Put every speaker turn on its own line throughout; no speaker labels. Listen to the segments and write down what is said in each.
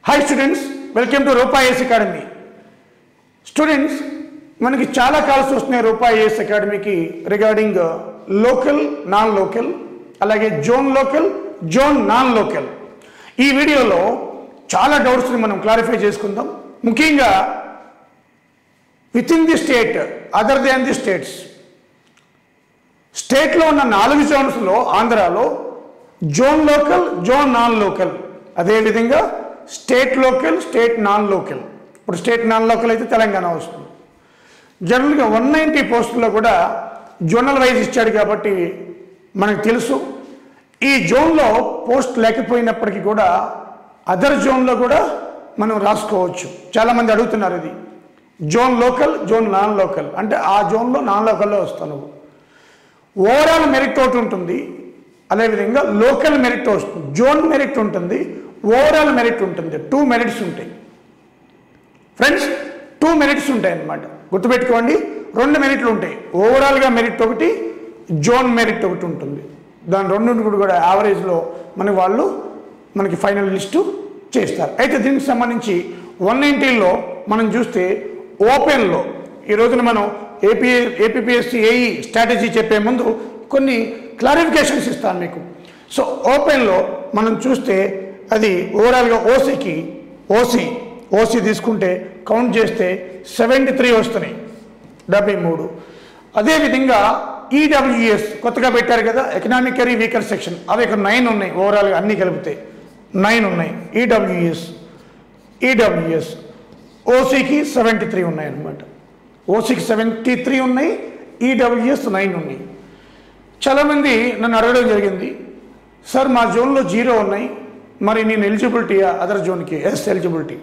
hi students welcome to Rupa ace academy students మనకి చాలా calls వస్తున్నాయి రూపా ఏస్ అకాడమీకి రిగార్డింగ్ లోకల్ నాన్ లోకల్ అలాగే zone local zone non local ఈ వీడియోలో చాలా డౌట్స్ని మనం క్లారిఫై చేసుకుందాం ముఖ్యంగా with in the state other than the states స్టేట్లో ఉన్న నాలుగు జోన్స్లో ఆంధ్రాలో zone local zone non local అదేవిధంగా state local state non local ఇప్పుడు స్టేట్ నాన్ లోకల్ అయితే తెలంగాణ వస్తుంది జనరల్గా వన్ నైంటీ పోస్టుల్లో కూడా జోనల్ వైజ్ ఇచ్చాడు కాబట్టి మనకు తెలుసు ఈ జోన్లో పోస్ట్ లేకపోయినప్పటికీ కూడా అదర్ జోన్లో కూడా మనం రాసుకోవచ్చు చాలామంది అడుగుతున్నారు ఇది zone local zone non local అంటే ఆ జోన్లో నాన్ లోకల్లో వస్తావు నువ్వు ఓవరాల్ మెరిట్ ఒకటి ఉంటుంది అదేవిధంగా లోకల్ మెరిట్ వస్తుంది జోన్ మెరిట్ ఉంటుంది ఓవరాల్ మెరిట్ ఉంటుంది టూ మెరిట్స్ ఉంటాయి ఫ్రెండ్స్ టూ మెరిట్స్ ఉంటాయి అన్నమాట గుర్తుపెట్టుకోండి రెండు మెరిట్లు ఉంటాయి ఓవరాల్గా మెరిట్ ఒకటి జోన్ మెరిట్ ఒకటి ఉంటుంది దాని రెండు కూడా యావరేజ్లో మన వాళ్ళు మనకి ఫైనల్ లిస్టు చేస్తారు అయితే దీనికి సంబంధించి వన్ నైంటీలో మనం చూస్తే ఓపెన్లో ఈ రోజున మనం ఏపీ ఏపీఎస్సి ఏఈ స్ట్రాటజీ చెప్పే ముందు కొన్ని క్లారిఫికేషన్స్ ఇస్తాను మీకు సో ఓపెన్లో మనం చూస్తే అది ఓవరాల్గా ఓసీకి ఓసీ ఓసీ తీసుకుంటే కౌంట్ చేస్తే సెవెంటీ త్రీ వస్తున్నాయి డెబ్బై మూడు అదేవిధంగా ఈడబ్ల్యూఎస్ కొత్తగా పెట్టారు కదా ఎకనామికరీ వీకర్ సెక్షన్ అవి ఇక్కడ నైన్ ఉన్నాయి ఓవరాల్గా అన్నీ కలిపితే నైన్ ఉన్నాయి ఈడబ్ల్యూఎస్ ఈడబ్ల్యూఎస్ ఓసీకి సెవెంటీ త్రీ ఉన్నాయి అన్నమాట ఓసీకి సెవెంటీ త్రీ ఉన్నాయి ఈడబ్ల్యూఎస్ నైన్ ఉన్నాయి చాలామంది నన్ను అడగడం జరిగింది సార్ మా జోన్లో జీరో ఉన్నాయి మరి నేను ఎలిజిబిలిటీ అదర్ జోన్కి yes eligibility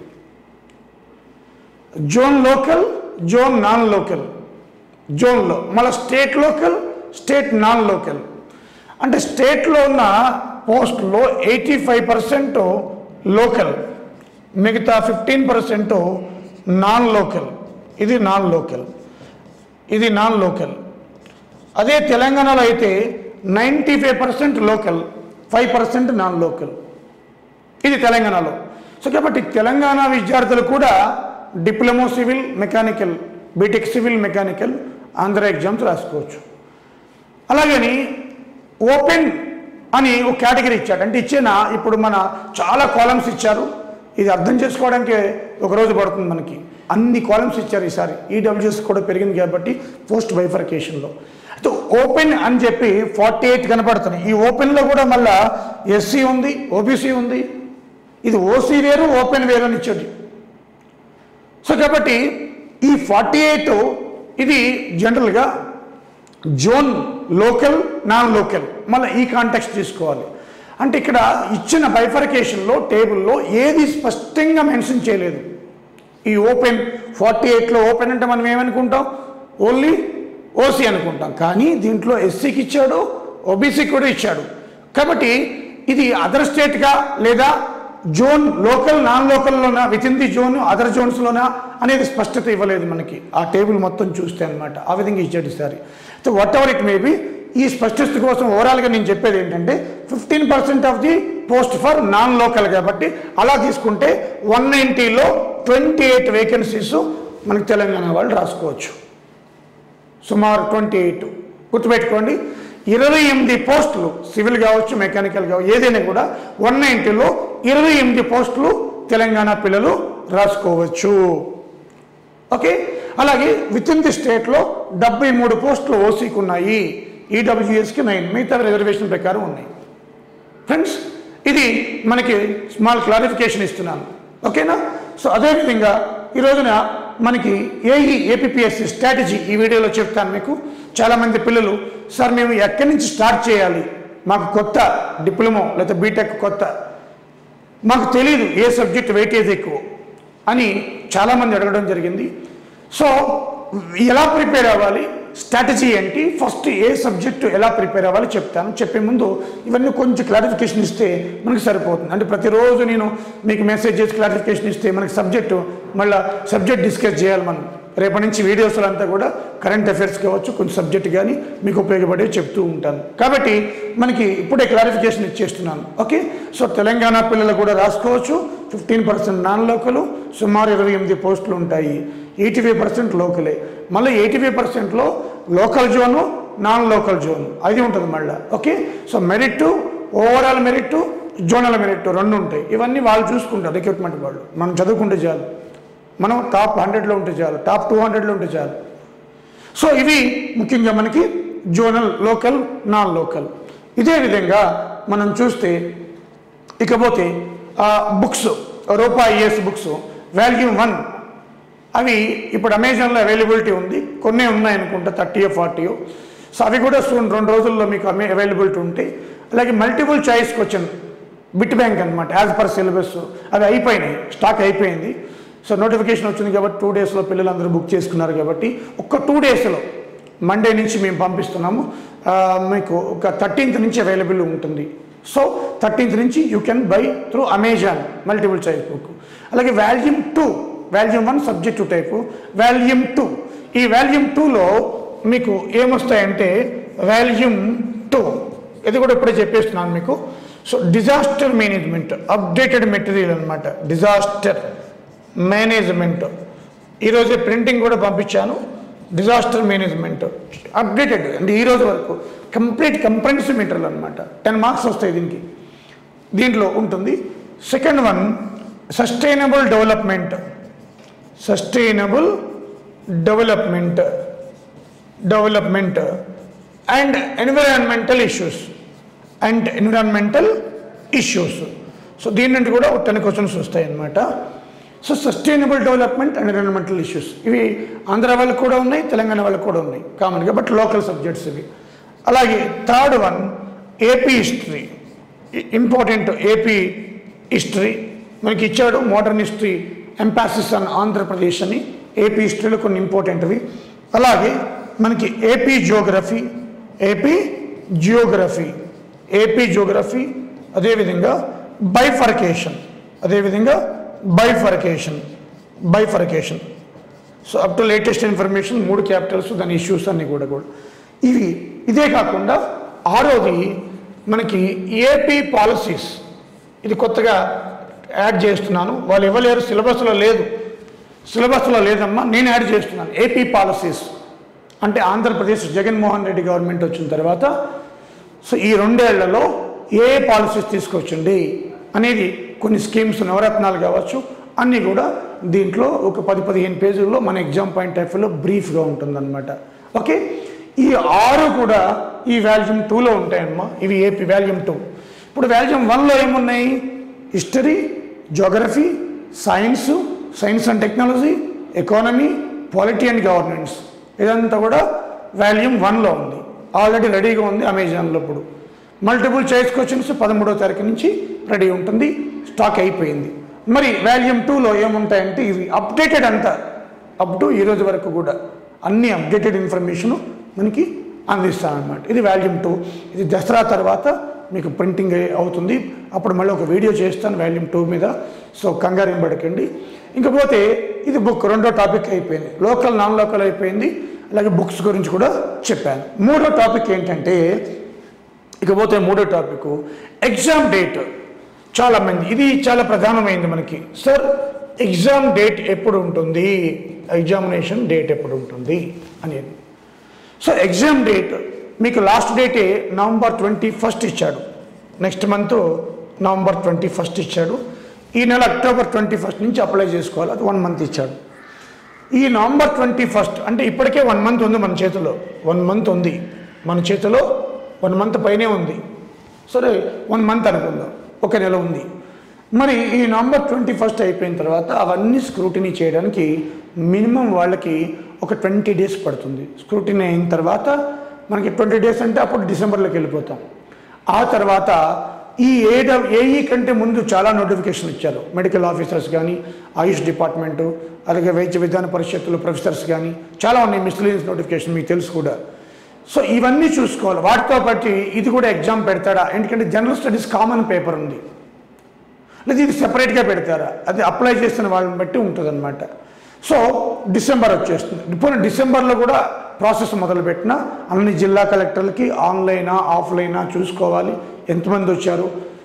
zone local zone non local జోన్లో మళ్ళీ state local state non local అంటే స్టేట్లో ఉన్న పోస్టులో ఎయిటీ ఫైవ్ పర్సెంట్ లోకల్ మిగతా ఫిఫ్టీన్ పర్సెంట్ నాన్ లోకల్ ఇది నాన్ లోకల్ ఇది నాన్ లోకల్ అదే తెలంగాణలో అయితే ninety five percent local five percent non local ఇది తెలంగాణలో సో కాబట్టి తెలంగాణ విద్యార్థులు కూడా diploma civil mechanical BTech civil mechanical Andhra exams రాసుకోవచ్చు అలాగని ఓపెన్ అని ఒక కేటగిరీ ఇచ్చాడు అంటే ఇచ్చిన ఇప్పుడు మన చాలా కాలమ్స్ ఇచ్చారు ఇది అర్థం చేసుకోవడానికి ఒక రోజు పడుతుంది మనకి అన్ని కాలమ్స్ ఇచ్చారు ఈసారి ఈడబ్ల్యూఎస్ కూడా పెరిగింది కాబట్టి పోస్ట్ బైఫర్కేషన్లో అయితే ఓపెన్ అని చెప్పి ఫార్టీ ఎయిట్ కనపడుతున్నాయి ఈ ఓపెన్లో కూడా మళ్ళా ఎస్సీ ఉంది ఓబీసీ ఉంది ఇది ఓసీ వేరు ఓపెన్ వేరు అని ఇచ్చేది సో కాబట్టి ఈ ఫార్టీ ఎయిట్ ఇది జనరల్గా జోన్ లోకల్ నాన్ లోకల్ మళ్ళీ ఈ కాంటెక్స్ట్ తీసుకోవాలి అంటే ఇక్కడ ఇచ్చిన బైఫర్కేషన్లో టేబుల్లో ఏది స్పష్టంగా మెన్షన్ చేయలేదు ఈ ఓపెన్ ఫార్టీ ఎయిట్లో ఓపెన్ అంటే మనం ఏమనుకుంటాం ఓన్లీ ఓసీ అనుకుంటాం కానీ దీంట్లో ఎస్సీకి ఇచ్చాడు ఓబీసీకి కూడా ఇచ్చాడు కాబట్టి ఇది అదర్ స్టేట్గా లేదా zone local non local with in the zone other జోన్స్లోనా అనేది స్పష్టత ఇవ్వలేదు మనకి ఆ టేబుల్ మొత్తం చూస్తే అనమాట ఆ విధంగా ఇచ్చాడు ఈసారి so whatever it maybe ఈ స్పష్టత కోసం ఓవరాల్గా నేను చెప్పేది ఏంటంటే fifteen percent of the post for non local కాబట్టి అలా తీసుకుంటే వన్ నైంటీలో ట్వంటీ ఎయిట్ వేకెన్సీస్ మనకి తెలంగాణ వాళ్ళు రాసుకోవచ్చు సుమారు ట్వంటీ ఎయిట్ గుర్తుపెట్టుకోండి ఇరవై ఎనిమిది పోస్టులు సివిల్ కావచ్చు మెకానికల్ కావచ్చు ఏదైనా కూడా వన్ నైంటీలో ఇరవై ఎనిమిది పోస్టులు తెలంగాణ పిల్లలు రాసుకోవచ్చు ఓకే అలాగే విత్ ఇన్ ది స్టేట్లో డెబ్బై మూడు పోస్టులు ఓసీకి ఉన్నాయి ఈడబ్ల్యూఎస్కి నైన్ మిగతా రిజర్వేషన్ ప్రకారం ఉన్నాయి ఫ్రెండ్స్ ఇది మనకి స్మాల్ క్లారిఫికేషన్ ఇస్తున్నాను ఓకేనా సో అదేవిధంగా ఈ రోజున మనకి ఏఈ ఏపీఎస్సి స్ట్రాటజీ ఈ వీడియోలో చెప్తాను మీకు చాలామంది పిల్లలు సార్ మేము ఎక్కడి నుంచి స్టార్ట్ చేయాలి మాకు కొత్త డిప్లొమో లేదా బీటెక్ కొత్త మాకు తెలియదు ఏ సబ్జెక్ట్ వెయిటేజ్ ఎక్కువ అని చాలామంది అడగడం జరిగింది సో ఎలా ప్రిపేర్ అవ్వాలి స్ట్రాటజీ ఏంటి ఫస్ట్ ఏ సబ్జెక్టు ఎలా ప్రిపేర్ అవ్వాలి చెప్తాను చెప్పే ముందు ఇవన్నీ కొంచెం క్లారిఫికేషన్ ఇస్తే మనకి సరిపోతుంది అంటే ప్రతిరోజు నేను మీకు మెసేజ్ చేసి క్లారిఫికేషన్ ఇస్తే మనకి సబ్జెక్టు మళ్ళీ సబ్జెక్ట్ డిస్కస్ చేయాలి మనం రేపటి నుంచి వీడియోస్లో అంతా కూడా కరెంట్ అఫైర్స్ కావచ్చు కొన్ని సబ్జెక్ట్ కానీ మీకు ఉపయోగపడే చెప్తూ ఉంటాను కాబట్టి మనకి ఇప్పుడే క్లారిఫికేషన్ ఇచ్చేస్తున్నాను ఓకే సో తెలంగాణ పిల్లలు కూడా రాసుకోవచ్చు ఫిఫ్టీన్ పర్సెంట్ నాన్ లోకల్ సుమారు ఇరవై ఎనిమిది పోస్టులు ఉంటాయి ఎయిటీ ఫైవ్ పర్సెంట్ లోకలే మళ్ళీ ఎయిటీ ఫైవ్ పర్సెంట్లో local zone non local zone అది ఉంటుంది మళ్ళీ okay so merit overall merit zonal merit రెండు ఉంటాయి ఇవన్నీ వాళ్ళు చూసుకుంటారు రిక్రూట్మెంట్ వాళ్ళు మనం చదువుకుంటే చాలు మనం టాప్ హండ్రెడ్లో ఉంటే చాలు టాప్ టూ హండ్రెడ్లో ఉంటే చాలు సో ఇవి ముఖ్యంగా మనకి జోనల్ లోకల్ నాన్ లోకల్ ఇదే విధంగా మనం చూస్తే ఇకపోతే బుక్స్ రూపాయి ఇయర్స్ బుక్స్ వాల్యూమ్ వన్ అవి ఇప్పుడు అమెజాన్లో అవైలబిలిటీ ఉంది కొన్ని ఉన్నాయనుకుంటా థర్టీయో ఫార్టీయో సో అవి కూడా సూన్ రెండు రోజుల్లో మీకు అమే అవైలబిలిటీ ఉంటాయి అలాగే multiple choice question bit bank అనమాట యాజ్ పర్ సిలబస్ అవి అయిపోయినాయి స్టాక్ అయిపోయింది సో నోటిఫికేషన్ వచ్చింది కాబట్టి టూ డేస్లో పిల్లలందరూ బుక్ చేసుకున్నారు కాబట్టి ఒక్క టూ డేస్లో మండే నుంచి మేము పంపిస్తున్నాము ఆ, మీకు ఒక థర్టీన్త్ నుంచి అవైలబుల్ ఉంటుంది సో థర్టీన్త్ నుంచి you can buy through Amazon multiple choice book అలాగే volume two volume one subject type volume two ఈ వాల్యూమ్ టూలో మీకు ఏమొస్తాయంటే వాల్యూమ్ టూ ఇది కూడా ఇప్పుడే చెప్పేస్తున్నాను మీకు so disaster management updated material అనమాట డిజాస్టర్ మేనేజ్మెంట్ ఈరోజే ప్రింటింగ్ కూడా పంపించాను డిజాస్టర్ మేనేజ్మెంట్ అప్డేటెడ్ అంటే ఈ రోజు వరకు కంప్లీట్ కంప్రెన్సివ్ మెటీరియల్ అనమాట టెన్ మార్క్స్ వస్తాయి దీనికి దీంట్లో ఉంటుంది second one sustainable development sustainable development development and environmental issues and environmental issues so దీని నుండి కూడా టెన్ క్వశ్చన్స్ వస్తాయి అన్నమాట so sustainable development and environmental issues ఇవి ఆంధ్ర వాళ్ళకి కూడా ఉన్నాయి తెలంగాణ వాళ్ళకి కూడా ఉన్నాయి కామన్గా బట్ లోకల్ సబ్జెక్ట్స్ ఇవి అలాగే third one AP history important AP history మనకి ఇచ్చాడు modern history Mphasis on Andhra Pradesh అని ఏపీ హిస్టరీలో కొన్ని ఇంపార్టెంట్వి అలాగే మనకి AP Geography AP Geography AP Geography అదేవిధంగా బైఫర్కేషన్ అదేవిధంగా bifurcation bifurcation so up to latest information మూడు క్యాపిటల్స్ దాని ఇష్యూస్ అన్ని కూడా కూడా ఇవి ఇదే కాకుండా ఆరోది మనకి ఏపీ పాలసీస్ ఇది కొత్తగా యాడ్ చేస్తున్నాను వాళ్ళు ఇవ్వలేరు సిలబస్లో లేదు సిలబస్లో లేదమ్మా నేను యాడ్ చేస్తున్నాను ఏపీ పాలసీస్ అంటే ఆంధ్రప్రదేశ్ జగన్మోహన్ రెడ్డి గవర్నమెంట్ వచ్చిన తర్వాత సో ఈ రెండేళ్లలో ఏ ఏ పాలసీస్ తీసుకొచ్చింది అనేది కొన్ని స్కీమ్స్ నవరత్నాలు కావచ్చు అన్నీ కూడా దీంట్లో ఒక పది పదిహేను పేజీల్లో మన ఎగ్జామ్ పాయింట్ ఆఫ్ వ్యూలో బ్రీఫ్గా ఉంటుందన్నమాట ఓకే ఈ ఆరు కూడా ఈ వాల్యూమ్ టూలో ఉంటాయన్నమా ఇవి ఏపీ వాల్యూమ్ టూ ఇప్పుడు వాల్యూమ్ వన్లో ఏమున్నాయి history geography science science and technology economy polity and governance ఇదంతా కూడా వాల్యూమ్ వన్లో ఉంది ఆల్రెడీ రెడీగా ఉంది అమెజాన్లో ఇప్పుడు మల్టిపుల్ చాయిస్ క్వశ్చన్స్ పదమూడో తారీఖు నుంచి రెడీ ఉంటుంది స్టాక్ అయిపోయింది మరి వాల్యూమ్ టూలో ఏముంటాయంటే ఇవి అప్డేటెడ్ అంతా అప్ టు ఈ రోజు వరకు కూడా అన్ని అప్డేటెడ్ ఇన్ఫర్మేషను మనకి అందిస్తానమాట ఇది వాల్యూమ్ టూ ఇది దసరా తర్వాత మీకు ప్రింటింగ్ అవుతుంది అప్పుడు మళ్ళీ ఒక వీడియో చేస్తాను వాల్యూమ్ టూ మీద సో కంగారు ఏం పడకండి ఇంకపోతే ఇది బుక్ రెండో టాపిక్ అయిపోయింది లోకల్ నాన్ లోకల్ అయిపోయింది అలాగే బుక్స్ గురించి కూడా చెప్పాను మూడో టాపిక్ ఏంటంటే ఇకపోతే మూడో టాపిక్ ఎగ్జామ్ డేట్ చాలా మంది ఇది చాలా ప్రధానమైంది మనకి సార్ ఎగ్జామ్ డేట్ ఎప్పుడు ఉంటుంది ఎగ్జామినేషన్ డేట్ ఎప్పుడు ఉంటుంది అనేది సో ఎగ్జామ్ డేట్ మీకు లాస్ట్ డేటే నవంబర్ ట్వంటీ ఫస్ట్ ఇచ్చాడు next month November twenty first ఇచ్చాడు ఈ నెల అక్టోబర్ ట్వంటీ ఫస్ట్ నుంచి అప్లై చేసుకోవాలి అది వన్ మంత్ ఇచ్చాడు ఈ నవంబర్ ట్వంటీ ఫస్ట్ అంటే ఇప్పటికే వన్ మంత్ ఉంది మన చేతిలో వన్ మంత్ ఉంది మన చేతిలో వన్ మంత్ పైనే ఉంది సరే వన్ మంత్ అనుకుందాం ఒక నెల ఉంది మరి ఈ నవంబర్ ట్వంటీ ఫస్ట్ అయిపోయిన తర్వాత అవన్నీ స్క్రూటినీ చేయడానికి మినిమం వాళ్ళకి ఒక ట్వంటీ డేస్ పడుతుంది స్క్రూటినీ అయిన తర్వాత మనకి ట్వంటీ డేస్ అంటే అప్పుడు డిసెంబర్లోకి వెళ్ళిపోతాం ఆ తర్వాత ఈ ఏడ ఏఈ కంటే ముందు చాలా నోటిఫికేషన్ ఇచ్చారు మెడికల్ ఆఫీసర్స్ కానీ ఆయుష్ డిపార్ట్మెంటు అలాగే వైద్య విధాన పరిషత్తులు ప్రొఫెసర్స్ కానీ చాలా ఉన్నాయి మిస్లీనియస్ నోటిఫికేషన్ మీకు తెలుసు కూడా సో ఇవన్నీ చూసుకోవాలి వాటితో పాటు ఇది కూడా ఎగ్జామ్ పెడతాడా ఎందుకంటే జనరల్ స్టడీస్ కామన్ పేపర్ ఉంది లేదా ఇది సెపరేట్గా పెడతారా అది అప్లై చేస్తున్న వాళ్ళని బట్టి ఉంటుందన్నమాట సో డిసెంబర్ వచ్చేస్తుంది ఇప్పుడు డిసెంబర్లో కూడా ప్రాసెస్ మొదలుపెట్టిన అన్ని జిల్లా కలెక్టర్లకి ఆన్లైనా ఆఫ్లైనా చూసుకోవాలి ఎంతమంది వచ్చారు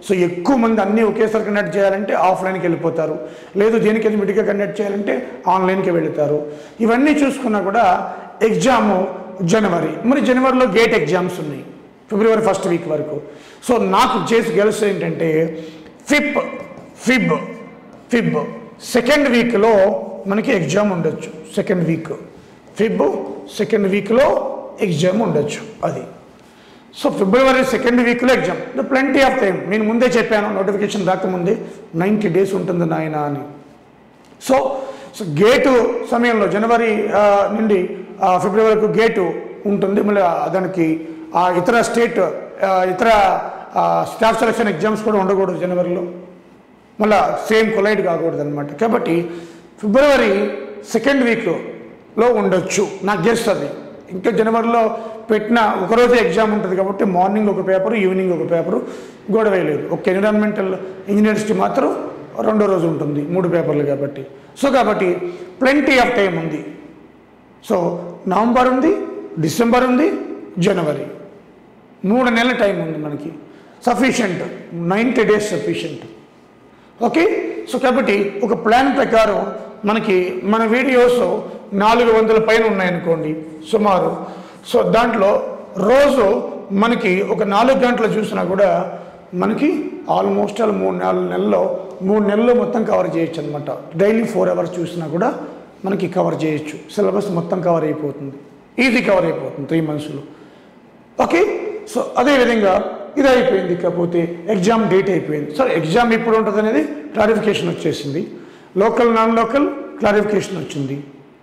సో ఎక్కువ మంది అన్నీ ఒకేసారి కండక్ట్ చేయాలంటే ఆఫ్లైన్కి వెళ్ళిపోతారు లేదు దేనికైనా విడిగా కండక్ట్ చేయాలంటే ఆన్లైన్కి వెళుతారు ఇవన్నీ చూసుకున్నా కూడా ఎగ్జాము జనవరి మరి జనవరిలో గేట్ ఎగ్జామ్స్ ఉన్నాయి ఫిబ్రవరి ఫస్ట్ వీక్ వరకు సో నాకు చేసి గెలుసు ఏంటంటే ఫిబ్ ఫిబ్ ఫిబ్ సెకండ్ వీక్లో మనకి ఎగ్జామ్ ఉండొచ్చు సెకండ్ వీక్ ఫిబ్ సెకండ్ వీక్లో ఎగ్జామ్ ఉండొచ్చు అది సో ఫిబ్రవరి సెకండ్ వీక్లో ఎగ్జామ్ ప్lenty ఆఫ్ టైం నేను ముందే చెప్పాను నోటిఫికేషన్ రాకముందే నైంటీ డేస్ ఉంటుంది నాయన అని సో సో గేటు సమయంలో జనవరి ఆ, నుండి ఆ, ఫిబ్రవరి వరకు గేటు ఉంటుంది మళ్ళీ ఆ దానికి ఆ ఇతర స్టేట్ ఆ, ఇతర స్టాఫ్ సెలక్షన్ ఎగ్జామ్స్ కూడా ఉండకూడదు జనవరిలో మళ్ళా సేమ్ కొలైడ్ కాకూడదు అనమాట కాబట్టి ఫిబ్రవరి సెకండ్ వీక్లో ఉండొచ్చు నాకు గెస్ట్ అది ఇంకా జనవరిలో పెట్టిన ఒకరోజే ఎగ్జామ్ ఉంటుంది కాబట్టి మార్నింగ్ ఒక పేపర్ ఈవినింగ్ ఒక పేపరు గొడవ లేదు ఒక ఎన్విరాన్మెంటల్ ఇంజనీర్స్కి మాత్రం రెండో రోజు ఉంటుంది మూడు పేపర్లు కాబట్టి సో కాబట్టి ప్లెంటీ ఆఫ్ టైం ఉంది సో నవంబర్ ఉంది డిసెంబర్ ఉంది జనవరి మూడు నెలల టైం ఉంది మనకి sufficient ninety days sufficient okay so కాబట్టి ఒక ప్లాన్ ప్రకారం మనకి మన వీడియోస్ నాలుగు వందల పైన ఉన్నాయనుకోండి సుమారు సో దాంట్లో రోజు మనకి ఒక నాలుగు గంటలు చూసినా కూడా మనకి ఆల్మోస్ట్ ఆల్ మూడు నాలుగు నెలల్లో మూడు నెలల్లో మొత్తం కవర్ చేయొచ్చు అనమాట డైలీ ఫోర్ అవర్స్ చూసినా కూడా మనకి కవర్ చేయొచ్చు సిలబస్ మొత్తం కవర్ అయిపోతుంది ఈజీ కవర్ అయిపోతుంది త్రీ మంత్స్లో ఓకే సో అదేవిధంగా ఇది అయిపోయింది కాకపోతే ఎగ్జామ్ డేట్ అయిపోయింది సో ఎగ్జామ్ ఎప్పుడు ఉంటుంది అనేది క్లారిఫికేషన్ వచ్చేసింది లోకల్ నాన్ లోకల్ క్లారిఫికేషన్ వచ్చింది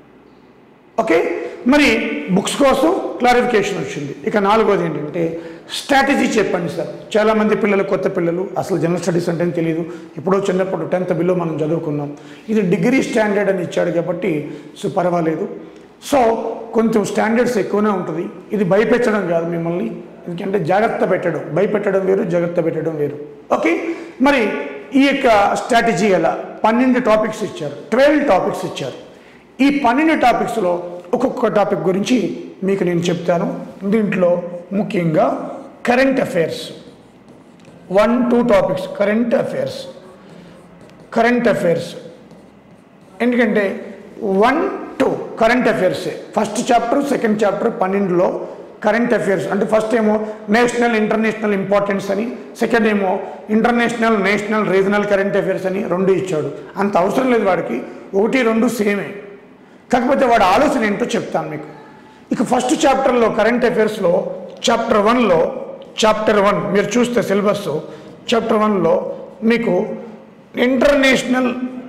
ఓకే మరి బుక్స్ కోసం క్లారిఫికేషన్ వచ్చింది ఇక నాలుగోది ఏంటంటే స్ట్రాటజీ చెప్పండి సార్ చాలామంది పిల్లలు కొత్త పిల్లలు అసలు జనరల్ స్టడీస్ అంటే తెలియదు ఎప్పుడో చిన్నప్పుడు టెన్త్ బిలో మనం చదువుకున్నాం ఇది డిగ్రీ స్టాండర్డ్ అని ఇచ్చాడు కాబట్టి సో పర్వాలేదు సో కొంచెం స్టాండర్డ్స్ ఎక్కువనే ఉంటుంది ఇది భయపెట్టడం కాదు మిమ్మల్ని ఎందుకంటే జాగ్రత్త పెట్టడం భయపెట్టడం వేరు జాగ్రత్త పెట్టడం వేరు ఓకే మరి ఈ యొక్క స్ట్రాటజీ ఎలా పన్నెండు టాపిక్స్ ఇచ్చారు ట్వెల్వ్ టాపిక్స్ ఇచ్చారు ఈ పన్నెండు టాపిక్స్లో ఒక్కొక్క టాపిక్ గురించి మీకు నేను చెప్తాను దీంట్లో ముఖ్యంగా current affairs one two topics current affairs current affairs ఎందుకంటే one two current affairs first chapter second chapter పన్నెండులో కరెంట్ అఫైర్స్ అంటే ఫస్ట్ ఏమో నేషనల్ ఇంటర్నేషనల్ ఇంపార్టెన్స్ అని సెకండ్ ఏమో international national regional current affairs అని రెండు ఇచ్చాడు అంత అవసరం లేదు వాడికి ఒకటి రెండు సేమే కాకపోతే వాడి ఆలోచన ఏంటో చెప్తాను మీకు ఇక ఫస్ట్ చాప్టర్లో కరెంట్ అఫైర్స్లో చాప్టర్ వన్లో చాప్టర్ వన్ మీరు చూస్తే సిలబస్ చాప్టర్ వన్లో మీకు ఇంటర్నేషనల్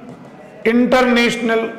ఇంటర్నేషనల్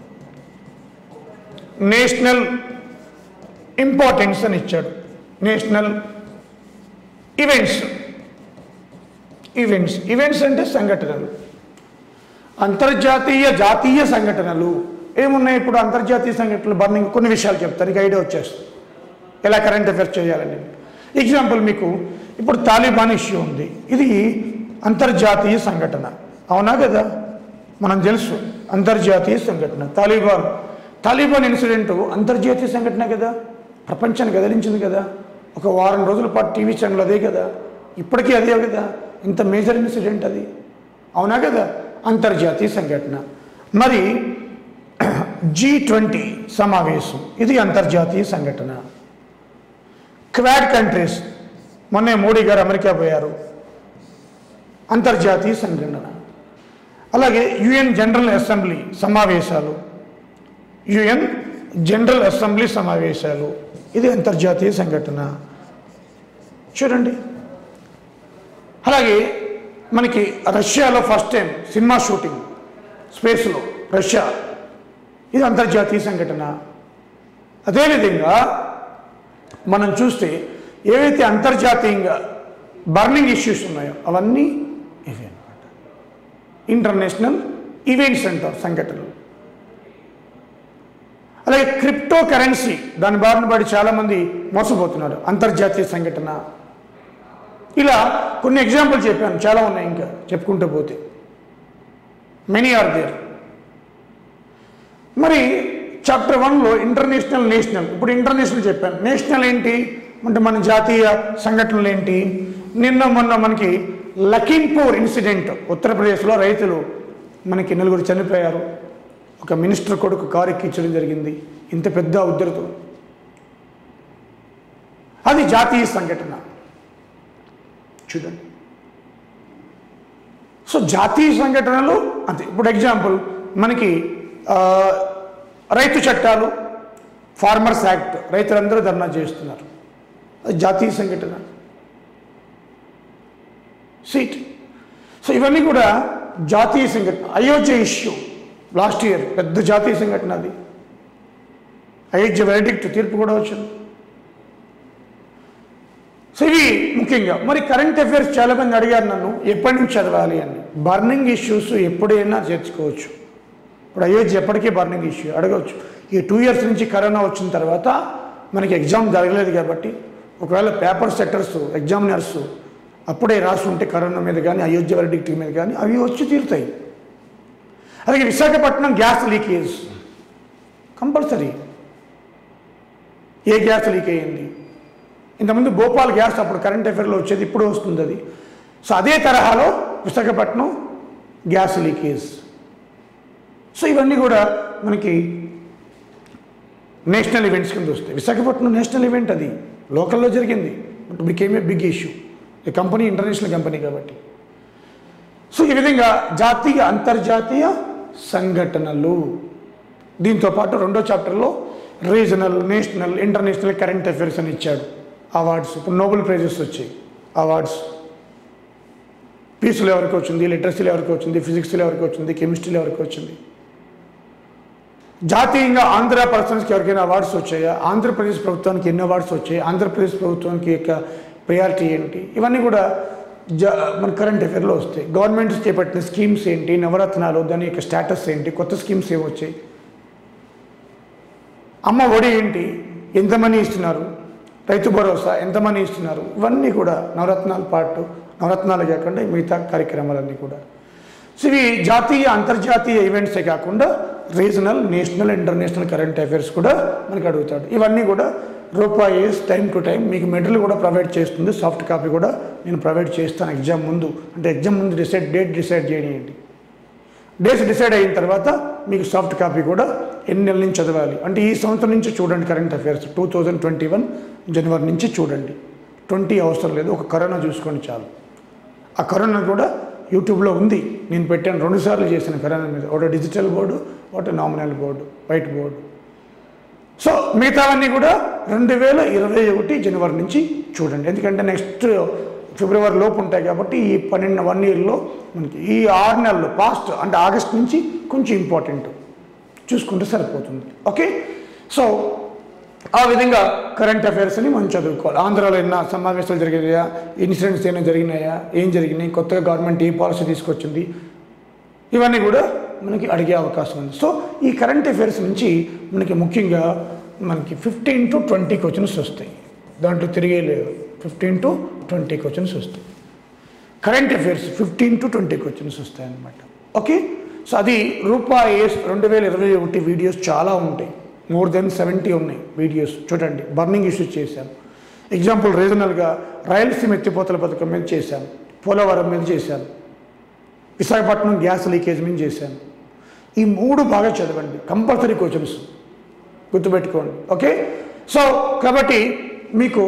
నేషనల్ ఇంపార్టెన్స్ అని ఇచ్చాడు నేషనల్ ఈవెంట్స్ ఈవెంట్స్ ఈవెంట్స్ అంటే సంఘటనలు అంతర్జాతీయ జాతీయ సంఘటనలు ఏమున్నాయి ఇప్పుడు అంతర్జాతీయ సంఘటనలు బర్నింగ్ కొన్ని విషయాలు చెప్తాను నీకు ఐడియా వచ్చేస్తుంది ఎలా కరెంట్ అఫైర్స్ చేయాలని ఎగ్జాంపుల్ మీకు ఇప్పుడు తాలిబాన్ ఇష్యూ ఉంది ఇది అంతర్జాతీయ సంఘటన అవునా కదా మనం తెలుసు అంతర్జాతీయ సంఘటన తాలిబాన్ తాలిబాన్ ఇన్సిడెంట్ అంతర్జాతీయ సంఘటన కదా ప్రపంచాన్ని కదిలించింది కదా ఒక వారం రోజుల పాటు టీవీ ఛానల్ అదే కదా ఇప్పటికీ అదే కదా ఇంత మేజర్ ఇన్సిడెంట్ అది అవునా కదా అంతర్జాతీయ సంఘటన మరి జీ ట్వంటీ సమావేశం ఇది అంతర్జాతీయ సంఘటన క్వాడ్ కంట్రీస్ మొన్నే మోడీ గారు అమెరికా పోయారు అంతర్జాతీయ సంఘటన అలాగే యుఎన్ జనరల్ అసెంబ్లీ సమావేశాలు యుఎన్ జనరల్ అసెంబ్లీ సమావేశాలు ఇది అంతర్జాతీయ సంఘటన చూడండి అలాగే మనకి రష్యాలో ఫస్ట్ టైం సినిమా షూటింగ్ స్పేస్లో రష్యా ఇది అంతర్జాతీయ సంఘటన అదేవిధంగా మనం చూస్తే ఏవైతే అంతర్జాతీయంగా బర్నింగ్ ఇష్యూస్ ఉన్నాయో అవన్నీ ఇవే అనమాట ఇంటర్నేషనల్ ఈవెంట్స్ అంటారు సంఘటనలు అలాగే క్రిప్టో కరెన్సీ దాని బారిన పడి చాలామంది మోసపోతున్నారు అంతర్జాతీయ సంఘటన ఇలా కొన్ని ఎగ్జాంపుల్ చెప్పాను చాలా ఉన్నాయి ఇంకా చెప్పుకుంటూ పోతే మెనీ ఆర్ దేర్ మరి చాప్టర్ వన్లో ఇంటర్నేషనల్ నేషనల్ ఇప్పుడు ఇంటర్నేషనల్ చెప్పాను నేషనల్ ఏంటి అంటే మన జాతీయ సంఘటనలు ఏంటి నిన్న మొన్న మనకి లఖింపూర్ ఇన్సిడెంట్ ఉత్తరప్రదేశ్లో రైతులు మనకి నలుగురు చనిపోయారు ఒక మినిస్టర్ కొడుకు కారు ఎక్కించడం జరిగింది ఇంత పెద్ద ఉద్ధృతం అది జాతీయ సంఘటన చూడండి సో జాతీయ సంఘటనలు అంతే ఇప్పుడు ఎగ్జాంపుల్ మనకి ఆ, రైతు చట్టాలు ఫార్మర్స్ యాక్ట్ రైతులందరూ ధర్నా చేస్తున్నారు అది జాతీయ సంఘటన సీట్ సో ఇవన్నీ కూడా జాతీయ సంఘటన అయోధ్య ఇష్యూ లాస్ట్ ఇయర్ పెద్ద జాతీయ సంఘటన అది అయోధ్య వెరడిక్ట్ తీర్పు కూడా వచ్చింది సో ఇవి ముఖ్యంగా మరి కరెంట్ అఫైర్స్ చాలా మంది అడిగారు నన్ను ఎప్పటి నుంచి చదవాలి అని బర్నింగ్ ఇష్యూస్ ఎప్పుడైనా చేర్చుకోవచ్చు ఇప్పుడు అయోధ్య ఎప్పటికీ బర్నింగ్ ఇష్యూ అడగవచ్చు ఈ టూ ఇయర్స్ నుంచి కరోనా వచ్చిన తర్వాత మనకి ఎగ్జామ్ జరగలేదు కాబట్టి ఒకవేళ పేపర్ సెట్టర్స్ ఎగ్జామినర్స్ అప్పుడే రాసి ఉంటే కరోనా మీద కానీ అయోధ్య వెరడిక్ట్ మీద కానీ అవి వచ్చి తీరుతాయి అలాగే విశాఖపట్నం గ్యాస్ లీకేజ్ కంపల్సరీ ఏ గ్యాస్ లీక్ అయ్యింది ఇంతకుముందు భోపాల్ గ్యాస్ అప్పుడు కరెంట్ అఫైర్లో వచ్చేది ఇప్పుడు వస్తుంది అది సో అదే తరహాలో విశాఖపట్నం గ్యాస్ లీకేజ్ సో ఇవన్నీ కూడా మనకి నేషనల్ ఈవెంట్స్ కింద వస్తాయి విశాఖపట్నం నేషనల్ ఈవెంట్ అది లోకల్లో జరిగింది but became a big issue ఈ కంపెనీ ఇంటర్నేషనల్ కంపెనీ కాబట్టి సో ఈ విధంగా జాతీయ అంతర్జాతీయ సంఘటనలు దీంతో పాటు రెండో చాప్టర్లో regional national international current affairs అని ఇచ్చాడు అవార్డ్స్ ఇప్పుడు నోబెల్ ప్రైజెస్ వచ్చాయి అవార్డ్స్ పీస్లో ఎవరికి వచ్చింది లిటరసీలో ఎవరికి వచ్చింది ఫిజిక్స్లో ఎవరికి వచ్చింది కెమిస్ట్రీలో ఎవరికి వచ్చింది జాతీయంగా ఆంధ్ర పర్సన్స్కి ఎవరికైనా అవార్డ్స్ వచ్చాయా ఆంధ్రప్రదేశ్ ప్రభుత్వానికి ఎన్ని అవార్డ్స్ వచ్చాయి ఆంధ్రప్రదేశ్ ప్రభుత్వానికి యొక్క ప్రయారిటీ ఏంటి ఇవన్నీ కూడా జా మన కరెంట్ అఫేర్లో వస్తాయి గవర్నమెంట్ చేపట్టిన స్కీమ్స్ ఏంటి నవరత్నాలు దాని యొక్క స్టేటస్ ఏంటి కొత్త స్కీమ్స్ ఏమి వచ్చాయి అమ్మ ఒడి ఏంటి ఎంత మనీ ఇస్తున్నారు రైతు భరోసా ఎంత మనీ ఇస్తున్నారు ఇవన్నీ కూడా నవరత్నాల పాటు నవరత్నాలు కాకుండా మిగతా కార్యక్రమాలన్నీ కూడా సో ఇవి జాతీయ అంతర్జాతీయ ఈవెంట్సే కాకుండా regional national international current affairs కూడా మనకి అడుగుతాడు ఇవన్నీ కూడా రూపాయిస్ టైం టు టైం మీకు మెటీరియల్ కూడా ప్రొవైడ్ చేస్తుంది సాఫ్ట్ కాపీ కూడా నేను ప్రొవైడ్ చేస్తాను ఎగ్జామ్ ముందు అంటే ఎగ్జామ్ ముందు డిసైడ్ డేట్ డిసైడ్ చేయండి డేట్స్ డిసైడ్ అయిన తర్వాత మీకు సాఫ్ట్ కాపీ కూడా ఎన్ని నెలల నుంచి చదవాలి అంటే ఈ సంవత్సరం నుంచి చూడండి current affairs two thousand twenty one జనవరి నుంచి చూడండి ట్వంటీ అవసరం లేదు ఒక కరోనా చూసుకోండి చాలు ఆ కరోనా కూడా యూట్యూబ్లో ఉంది నేను పెట్టాను రెండు సార్లు చేసిన కరోనా మీద ఒకటి డిజిటల్ బోర్డు ఒకటి nominal board white board so మిగతావన్నీ కూడా రెండు వేల ఇరవై ఒకటి జనవరి నుంచి చూడండి ఎందుకంటే నెక్స్ట్ ఫిబ్రవరి లోపు ఉంటాయి కాబట్టి ఈ పన్నెండు వన్ ఇయర్లో మనకి ఈ ఆరు నెలలు పాస్ట్ అంటే ఆగస్ట్ నుంచి కొంచెం ఇంపార్టెంట్ చూసుకుంటే సరిపోతుంది ఓకే సో ఆ విధంగా కరెంట్ అఫైర్స్ని మనం చదువుకోవాలి ఆంధ్రాలో ఎన్న సమావేశాలు జరిగాయా ఇన్సిడెంట్స్ ఏమైనా జరిగినాయా ఏం జరిగినాయి కొత్తగా గవర్నమెంట్ ఏ పాలసీ తీసుకొచ్చింది ఇవన్నీ కూడా మనకి అడిగే అవకాశం ఉంది సో ఈ కరెంట్ అఫైర్స్ నుంచి మనకి ముఖ్యంగా మనకి ఫిఫ్టీన్ టు ట్వంటీ క్వశ్చన్స్ వస్తాయి దాంట్లో తిరిగే లేదు ఫిఫ్టీన్ టు ట్వంటీ క్వశ్చన్స్ వస్తాయి current affairs fifteen to twenty questions వస్తాయి అన్నమాట ఓకే సో అది రూపాయి రెండు వేల ఇరవై ఒకటి వీడియోస్ చాలా ఉంటాయి మోర్ దెన్ సెవెంటీ ఉన్నాయి వీడియోస్ చూడండి బర్నింగ్ ఇష్యూస్ చేశాను ఎగ్జాంపుల్ రీజనల్గా రాయలసీమ ఎత్తిపోతల పథకం మీద చేశాను పోలవరం మీద చేశాను విశాఖపట్నం గ్యాస్ లీకేజ్ మీద చేశాను ఈ మూడు బాగా చదవండి కంపల్సరీ క్వశ్చన్స్ గుర్తుపెట్టుకోండి ఓకే సో కాబట్టి మీకు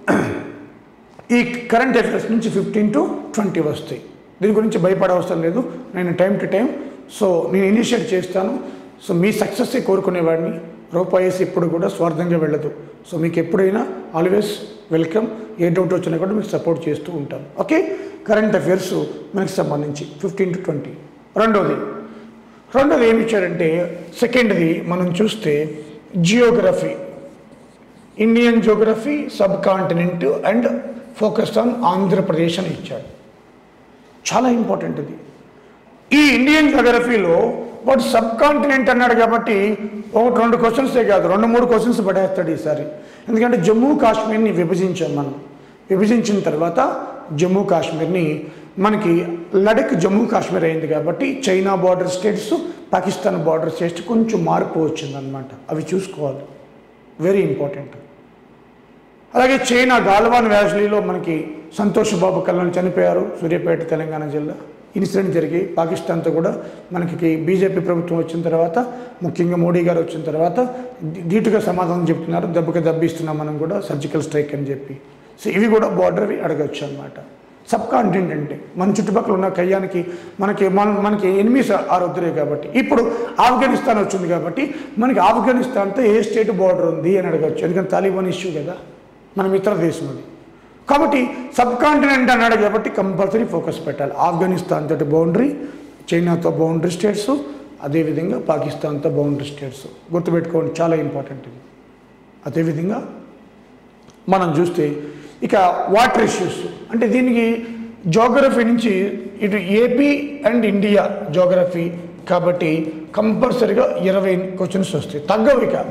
ఈ కరెంట్ అఫైర్స్ నుంచి ఫిఫ్టీన్ టు ట్వంటీ వస్తాయి దీని గురించి భయపడవసరం లేదు నేను టైం టు టైం సో నేను ఇనిషియేట్ చేస్తాను సో మీ సక్సెస్సే కోరుకునేవాడిని రూపాయేసి ఎప్పుడు కూడా స్వార్థంగా వెళ్ళదు సో మీకు ఎప్పుడైనా ఆల్వేస్ వెల్కమ్ ఏ డౌట్ వచ్చినా కూడా మీకు సపోర్ట్ చేస్తూ ఉంటాను ఓకే కరెంట్ అఫైర్స్ మనకి సంబంధించి ఫిఫ్టీన్ టు ట్వంటీ రెండోది రెండోది ఏమి ఇచ్చారంటే సెకండ్ది మనం చూస్తే Geography Indian Geography sub continent and focus on Andhra Pradesh అని ఇచ్చాడు చాలా ఇంపార్టెంట్ ఇది ఈ ఇండియన్ జియోగ్రఫీలో వాడు సబ్ కాంటినెంట్ అన్నాడు కాబట్టి ఒకటి రెండు క్వశ్చన్సే కాదు రెండు మూడు క్వశ్చన్స్ పడేస్తాడు ఈసారి ఎందుకంటే జమ్మూ కాశ్మీర్ని విభజించాం మనం విభజించిన తర్వాత జమ్మూ కాశ్మీర్ని మనకి లడక్ జమ్మూ కాశ్మీర్ అయింది కాబట్టి China border states Pakistan border states కొంచెం మార్పు వచ్చిందనమాట అవి చూసుకోవాలి వెరీ ఇంపార్టెంట్ అలాగే చైనా గాల్వాన్ వ్యాలీలో మనకి సంతోష్ బాబు కల్లాన్ చనిపోయారు సూర్యాపేట తెలంగాణ జిల్లా ఇన్సిడెంట్ జరిగి పాకిస్తాన్తో కూడా మనకి బీజేపీ ప్రభుత్వం వచ్చిన తర్వాత ముఖ్యంగా మోడీ గారు వచ్చిన తర్వాత ధీ- ధీటుగా సమాధానం చెప్తున్నారు దెబ్బకి దెబ్బిస్తున్నాం మనం కూడా సర్జికల్ స్ట్రైక్ అని చెప్పి సో ఇవి కూడా బార్డర్వి అడగచ్చు అనమాట సబ్ కాంటినెంట్ అంటే మన చుట్టుపక్కల ఉన్న కయ్యానికి మనకి మన మనకి ఎనిమిస్ ఆరొద్దురే కాబట్టి ఇప్పుడు ఆఫ్ఘనిస్తాన్ వచ్చింది కాబట్టి మనకి ఆఫ్ఘనిస్తాన్తో ఏ స్టేట్ బార్డర్ ఉంది అని అడగచ్చు ఎందుకంటే తాలిబాన్ ఇష్యూ కదా మన మిత్ర దేశం అది కాబట్టి సబ్ కాంటినెంట్ అన్నాడు కాబట్టి కంపల్సరీ ఫోకస్ పెట్టాలి ఆఫ్ఘనిస్తాన్ తోటి బౌండరీ చైనాతో బౌండరీ స్టేట్స్ అదేవిధంగా పాకిస్తాన్తో బౌండరీ స్టేట్స్ గుర్తుపెట్టుకోండి చాలా ఇంపార్టెంట్ ఇది అదేవిధంగా మనం చూస్తే ఇక వాటర్ ఇష్యూస్ అంటే దీనికి జోగ్రఫీ నుంచి ఇటు ఏపీ అండ్ ఇండియా జోగ్రఫీ కాబట్టి కంపల్సరీగా ఇరవై క్వశ్చన్స్ వస్తాయి తగ్గవి కాదు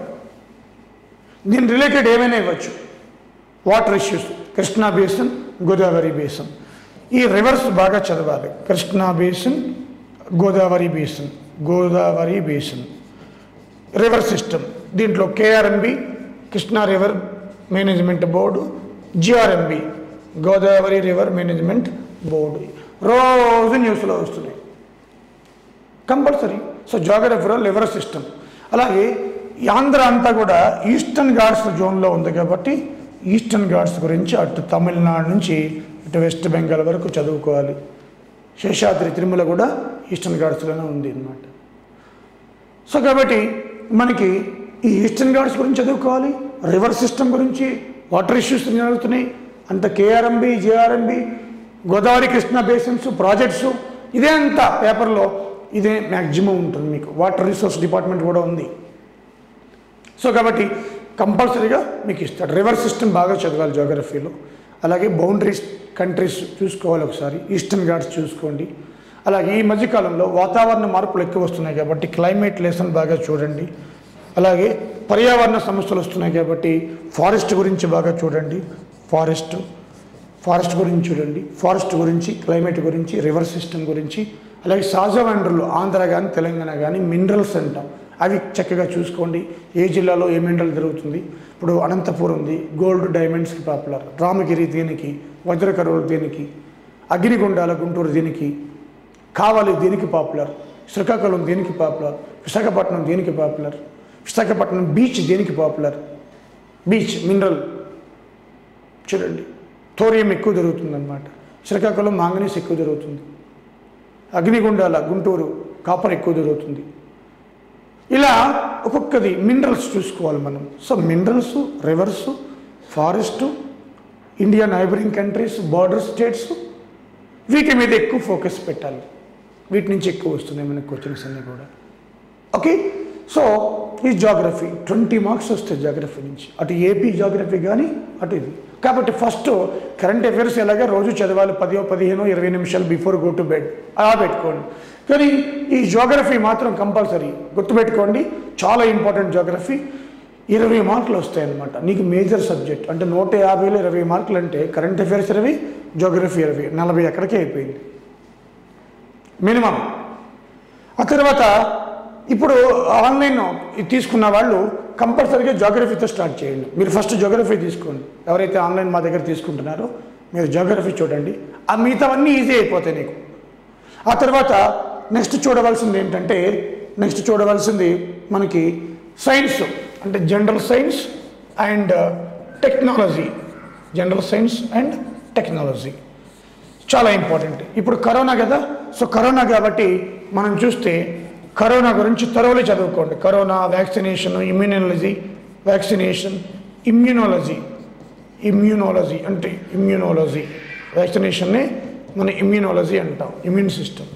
దీని రిలేటెడ్ ఏమైనా ఇవ్వచ్చు water issues Krishna basin Godavari basin ఈ రివర్స్ బాగా చదవాలి Krishna basin Godavari basin Godavari basin river system దీంట్లో KRMB Krishna river management board GRMB Godavari river management board రోజు న్యూస్లో వస్తున్నాయి కంపల్సరీ సో జాగ్రఫీలో లివర్ సిస్టమ్ అలాగే ఈ ఆంధ్ర అంతా కూడా ఈస్టర్న్ ఘాట్స్ జోన్లో ఉంది కాబట్టి ఈస్టర్న్ ఘాట్స్ గురించి అటు తమిళనాడు నుంచి ఇటు వెస్ట్ బెంగాల్ వరకు చదువుకోవాలి శేషాద్రి తిరుమల కూడా ఈస్టర్న్ ఘాట్స్లోనే ఉంది అన్నమాట సో కాబట్టి మనకి ఈ ఈస్టర్న్ ఘాట్స్ గురించి చదువుకోవాలి రివర్ సిస్టమ్ గురించి వాటర్ ఇష్యూస్ జరుగుతున్నాయి అంత KRMB JRMB Godavari Krishna basins projects ఇదే అంతా పేపర్లో ఇదే మ్యాక్సిమం ఉంటుంది మీకు వాటర్ రిసోర్స్ డిపార్ట్మెంట్ కూడా ఉంది సో కాబట్టి కంపల్సరీగా మీకు ఇస్తాడు రివర్ సిస్టమ్ బాగా చదవాలి జోగ్రఫీలో అలాగే బౌండరీస్ కంట్రీస్ చూసుకోవాలి ఒకసారి ఈస్టర్న్ ఘాట్స్ చూసుకోండి అలాగే ఈ మధ్యకాలంలో వాతావరణ మార్పులు ఎక్కువ వస్తున్నాయి కాబట్టి క్లైమేట్ లెసన్ బాగా చూడండి అలాగే పర్యావరణ సమస్యలు వస్తున్నాయి కాబట్టి ఫారెస్ట్ గురించి బాగా చూడండి ఫారెస్ట్ ఫారెస్ట్ గురించి చూడండి ఫారెస్ట్ గురించి క్లైమేట్ గురించి రివర్ సిస్టమ్ గురించి అలాగే సహజ వనరులు ఆంధ్ర కానీ తెలంగాణ కానీ మినరల్స్ అంటాం అవి చక్కగా చూసుకోండి ఏ జిల్లాలో ఏ మినరల్ దొరుకుతుంది ఇప్పుడు అనంతపురం ఉంది గోల్డ్ డైమండ్స్కి పాపులర్ రామగిరి దీనికి వజ్రకరువులు దీనికి అగ్నిగుండాల గుంటూరు దీనికి కావాలి దీనికి పాపులర్ శ్రీకాకుళం దీనికి పాపులర్ విశాఖపట్నం దీనికి పాపులర్ విశాఖపట్నం బీచ్ దీనికి పాపులర్ బీచ్ మినరల్ చూడండి థోరియం ఎక్కువ దొరుకుతుందన్నమాట శ్రీకాకుళం మాంగనీస్ ఎక్కువ దొరుకుతుంది అగ్నిగుండాల గుంటూరు కాపర్ ఎక్కువ దొరుకుతుంది ఇలా ఒక్కొక్కది మినరల్స్ చూసుకోవాలి మనం so minerals rivers forest India neighbouring countries border states వీటి మీద ఎక్కువ ఫోకస్ పెట్టాలి వీటి నుంచి ఎక్కువ వస్తున్నాయి మనకి క్వశ్చన్స్ అన్నీ కూడా ఓకే సో ఈ జాగ్రఫీ ట్వంటీ మార్క్స్ వస్తాయి జాగ్రఫీ నుంచి అటు ఏపీ జాగ్రఫీ కానీ అటు ఇది కాబట్టి ఫస్ట్ కరెంట్ అఫైర్స్ ఎలాగా రోజు చదవాలి పదిహో పదిహేను ఇరవై నిమిషాలు బిఫోర్ గో టు బెడ్ అలా పెట్టుకోండి కానీ ఈ జోగ్రఫీ మాత్రం కంపల్సరీ గుర్తుపెట్టుకోండి చాలా ఇంపార్టెంట్ జోగ్రఫీ ఇరవై మార్కులు వస్తాయి అన్నమాట నీకు మేజర్ సబ్జెక్ట్ అంటే నూట యాభైలో ఇరవై మార్కులు అంటే కరెంట్ అఫైర్స్ ఇరవై జోగ్రఫీ ఇరవై నలభై ఎక్కడికే అయిపోయింది మినిమం ఆ తర్వాత ఇప్పుడు ఆన్లైన్ తీసుకున్న వాళ్ళు కంపల్సరీగా జోగ్రఫీతో స్టార్ట్ చేయండి మీరు ఫస్ట్ జోగ్రఫీ తీసుకోండి ఎవరైతే ఆన్లైన్ మా దగ్గర తీసుకుంటున్నారో మీరు జోగ్రఫీ చూడండి ఆ మిగతావన్నీ ఈజీ అయిపోతాయి నీకు ఆ తర్వాత నెక్స్ట్ చూడవలసింది ఏంటంటే నెక్స్ట్ చూడవలసింది మనకి సైన్స్ అంటే general science and technology general science and technology చాలా ఇంపార్టెంట్ ఇప్పుడు కరోనా కదా సో కరోనా కాబట్టి మనం చూస్తే కరోనా గురించి త్వరలో చదువుకోండి corona vaccination immunology vaccination immunology immunology అంటే ఇమ్యూనాలజీ వ్యాక్సినేషన్ని మన ఇమ్యూనాలజీ అంటాం ఇమ్యూన్ సిస్టమ్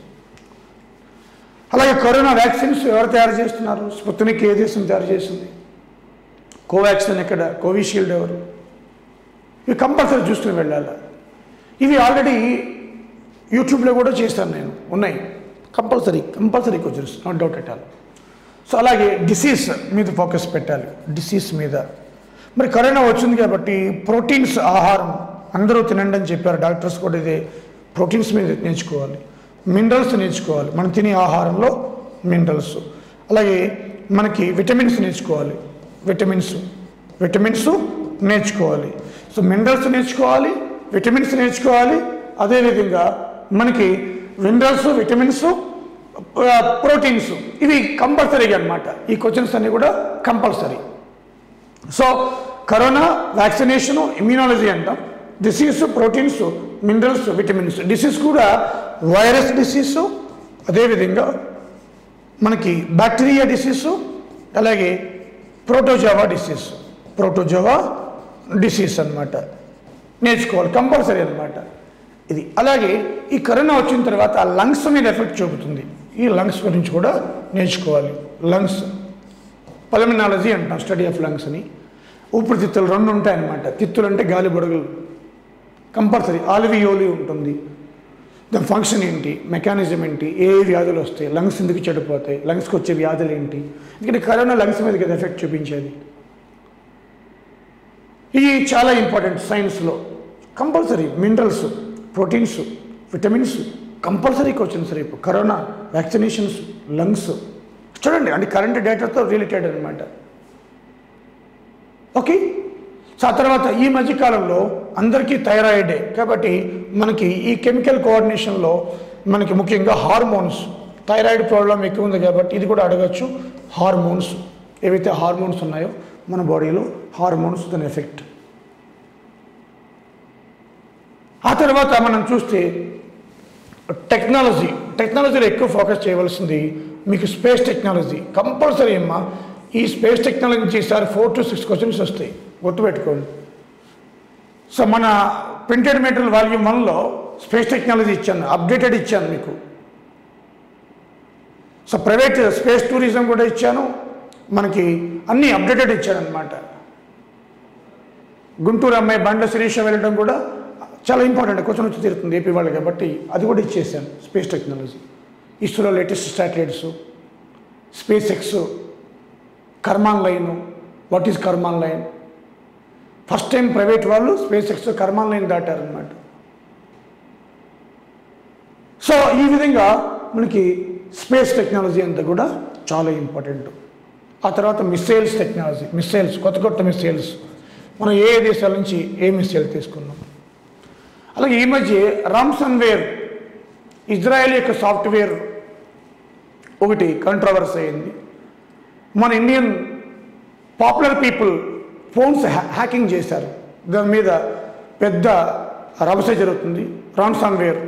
అలాగే కరోనా వ్యాక్సిన్స్ ఎవరు తయారు చేస్తున్నారు స్పుత్నిక్ ఏ దేశం తయారు చేసింది కోవాక్సిన్ ఎక్కడ కోవిషీల్డ్ ఎవరు ఇవి కంపల్సరీ చూస్తూ వెళ్ళాలి ఇవి ఆల్రెడీ యూట్యూబ్లో కూడా చేస్తాను నేను ఉన్నాయి compulsory compulsory questions no doubt at all so అలాగే డిసీజ్ మీద ఫోకస్ పెట్టాలి డిసీజ్ మీద మరి కరోనా వచ్చింది కాబట్టి ప్రోటీన్స్ ఆహారం అందరూ తినండి అని చెప్పారు డాక్టర్స్ కూడా ఇదే ప్రోటీన్స్ మీద నేర్చుకోవాలి మినరల్స్ నేర్చుకోవాలి మనం తినే ఆహారంలో మినరల్స్ అలాగే మనకి విటమిన్స్ నేర్చుకోవాలి విటమిన్స్ విటమిన్స్ నేర్చుకోవాలి సో మినరల్స్ నేర్చుకోవాలి విటమిన్స్ నేర్చుకోవాలి అదేవిధంగా మనకి మినరల్స్ విటమిన్స్ ప్రోటీన్స్ ఇవి కంపల్సరీగా అన్నమాట ఈ క్వశ్చన్స్ అన్నీ కూడా compulsory so corona vaccination immunology అంటాం disease proteins minerals vitamins disease కూడా వైరస్ డిసీజ్ అదేవిధంగా మనకి బ్యాక్టీరియా డిసీజ్ అలాగే ప్రోటోజోవా డిసీజ్ ప్రోటోజోవా డిసీజ్ అన్నమాట నేర్చుకోవాలి కంపల్సరీ అన్నమాట ఇది అలాగే ఈ కరోనా వచ్చిన తర్వాత ఆ లంగ్స్ మీద ఎఫెక్ట్ చూపుతుంది ఈ లంగ్స్ గురించి కూడా నేర్చుకోవాలి లంగ్స్ పలమినాలజీ అంటాం స్టడీ ఆఫ్ లంగ్స్ అని ఊపిరితిత్తులు రెండు ఉంటాయన్నమాట తిత్తులు అంటే గాలి బుడగలు కంపల్సరీ ఆలివియోలి ఉంటుంది దాని ఫంక్షన్ ఏంటి మెకానిజం ఏంటి ఏ ఏ వ్యాధులు వస్తాయి లంగ్స్ ఎందుకు చెడిపోతాయి లంగ్స్కి వచ్చే వ్యాధులు ఏంటి ఎందుకంటే కరోనా లంగ్స్ మీద కదా ఎఫెక్ట్ చూపించేది ఇవి చాలా ఇంపార్టెంట్ సైన్స్లో compulsory minerals proteins vitamins compulsory questions రేపు కరోనా వ్యాక్సినేషన్స్ లంగ్స్ చూడండి అంటే కరెంట్ డేటాతో రిలేటెడ్ అనమాట ఓకే సో ఆ తర్వాత ఈ మధ్యకాలంలో అందరికీ థైరాయిడే కాబట్టి మనకి ఈ కెమికల్ కోఆర్డినేషన్లో మనకి ముఖ్యంగా హార్మోన్స్ థైరాయిడ్ ప్రాబ్లం ఎక్కువ ఉంది కాబట్టి ఇది కూడా అడగచ్చు హార్మోన్స్ ఏవైతే హార్మోన్స్ ఉన్నాయో మన బాడీలో హార్మోన్స్ దాని ఎఫెక్ట్ ఆ తర్వాత మనం చూస్తే టెక్నాలజీ టెక్నాలజీలో ఎక్కువ ఫోకస్ చేయవలసింది మీకు స్పేస్ టెక్నాలజీ కంపల్సరీ అమ్మా ఈ స్పేస్ టెక్నాలజీ నుంచి ఈసారి ఫోర్ టు సిక్స్ క్వశ్చన్స్ వస్తాయి గుర్తుపెట్టుకోండి సో మన ప్రింటెడ్ మెటీరియల్ వాల్యూమ్ వన్లో స్పేస్ టెక్నాలజీ ఇచ్చాను అప్డేటెడ్ ఇచ్చాను మీకు సో ప్రైవేట్ స్పేస్ టూరిజం కూడా ఇచ్చాను మనకి అన్నీ అప్డేటెడ్ ఇచ్చాను అనమాట గుంటూరు అమ్మాయి బండ్ల శిరీష వెళ్ళడం కూడా చాలా ఇంపార్టెంట్ క్వశ్చన్ వచ్చి తీరుతుంది ఏపీ వాళ్ళు కాబట్టి అది కూడా ఇచ్చేసాను space technology ISRO latest satellites SpaceX Karman line what is Karman line first time private వాళ్ళు స్పేస్ ఎక్స్ కర్మాన్ లైన్ దాటారనమాట సో ఈ విధంగా మనకి స్పేస్ టెక్నాలజీ అంతా కూడా చాలా ఇంపార్టెంట్ ఆ తర్వాత మిస్సైల్స్ టెక్నాలజీ మిస్సైల్స్ కొత్త కొత్త మిస్సైల్స్ మనం ఏ ఏ దేశాల నుంచి ఏ మిస్సైల్ తీసుకున్నాం అలాగే ఈ మధ్య రామ్సన్వేర్ ఇజ్రాయెల్ యొక్క సాఫ్ట్వేర్ ఒకటి కంట్రవర్స్ అయింది మన Indian popular people phones hacking చేశారు దాని మీద పెద్ద రభస జరుగుతుంది రామ్సన్వేర్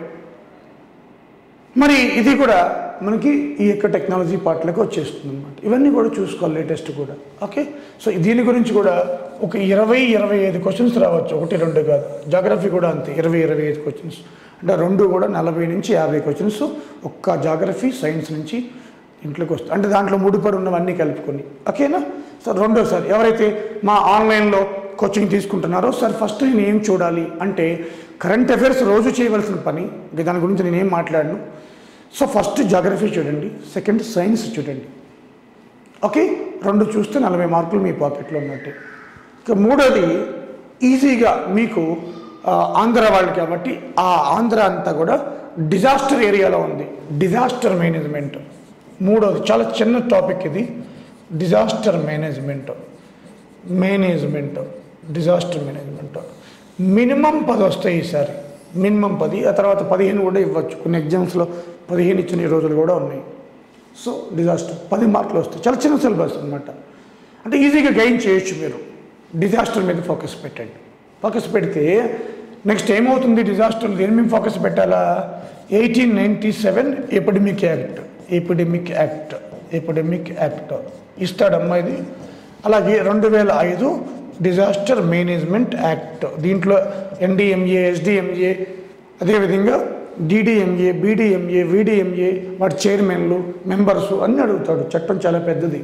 మరి ఇది కూడా మనకి ఈ యొక్క టెక్నాలజీ పార్ట్లకు వచ్చేస్తుంది అనమాట ఇవన్నీ కూడా చూసుకోవాలి లేటెస్ట్ కూడా ఓకే సో దీని గురించి కూడా ఒక ఇరవై ఇరవై ఐదు క్వశ్చన్స్ రావచ్చు ఒకటి రెండు కాదు జాగ్రఫీ కూడా అంతే ఇరవై ఇరవై ఐదు క్వశ్చన్స్ అంటే రెండు కూడా నలభై నుంచి యాభై క్వశ్చన్స్ ఒక్క జాగ్రఫీ సైన్స్ నుంచి ఇంట్లోకి వస్తాయి అంటే దాంట్లో ముడిపడి ఉన్నవన్నీ కలుపుకొని ఓకేనా సార్ రెండోసారి ఎవరైతే మా ఆన్లైన్లో కోచింగ్ తీసుకుంటున్నారో సార్ ఫస్ట్ నేను ఏం చూడాలి అంటే కరెంట్ అఫైర్స్ రోజు చేయవలసిన పని ఇంకా దాని గురించి నేనేం మాట్లాడను సో ఫస్ట్ జాగ్రఫీ చూడండి సెకండ్ సైన్స్ చూడండి ఓకే రెండు చూస్తే నలభై మార్కులు మీ పాకెట్లో ఉన్నట్టే ఇక మూడోది ఈజీగా మీకు ఆ, ఆంధ్ర వాళ్ళు కాబట్టి ఆ ఆంధ్ర అంతా కూడా డిజాస్టర్ ఏరియాలో ఉంది డిజాస్టర్ మేనేజ్మెంట్ మూడోది చాలా చిన్న టాపిక్ ఇది disaster management management disaster management minimum పది వస్తాయి ఈసారి మినిమం పది ఆ తర్వాత పదిహేను కూడా ఇవ్వచ్చు కొన్ని ఎగ్జామ్స్లో పదిహేను ఇచ్చిన ఈ రోజులు కూడా ఉన్నాయి సో డిజాస్టర్ పది మార్కులు వస్తాయి చాలా చిన్న సిలబస్ అనమాట అంటే ఈజీగా గైన్ చేయొచ్చు మీరు డిజాస్టర్ మీద ఫోకస్ పెట్టండి ఫోకస్ పెడితే నెక్స్ట్ ఏమవుతుంది డిజాస్టర్ దేని మీద ఫోకస్ పెట్టాలా eighteen ninety seven epidemic act epidemic act epidemic act ఇస్తాడమ్మా ఇది అలాగే రెండు వేల ఐదు డిజాస్టర్ మేనేజ్మెంట్ యాక్ట్ దీంట్లో ఎన్డిఎంఏ ఎస్డిఎంఏ అదేవిధంగా డిడిఎంఏ బీడిఎంఏ విడిఎంఏ వాటి చైర్మన్లు మెంబర్స్ అన్నీ అడుగుతాడు చట్టం చాలా పెద్దది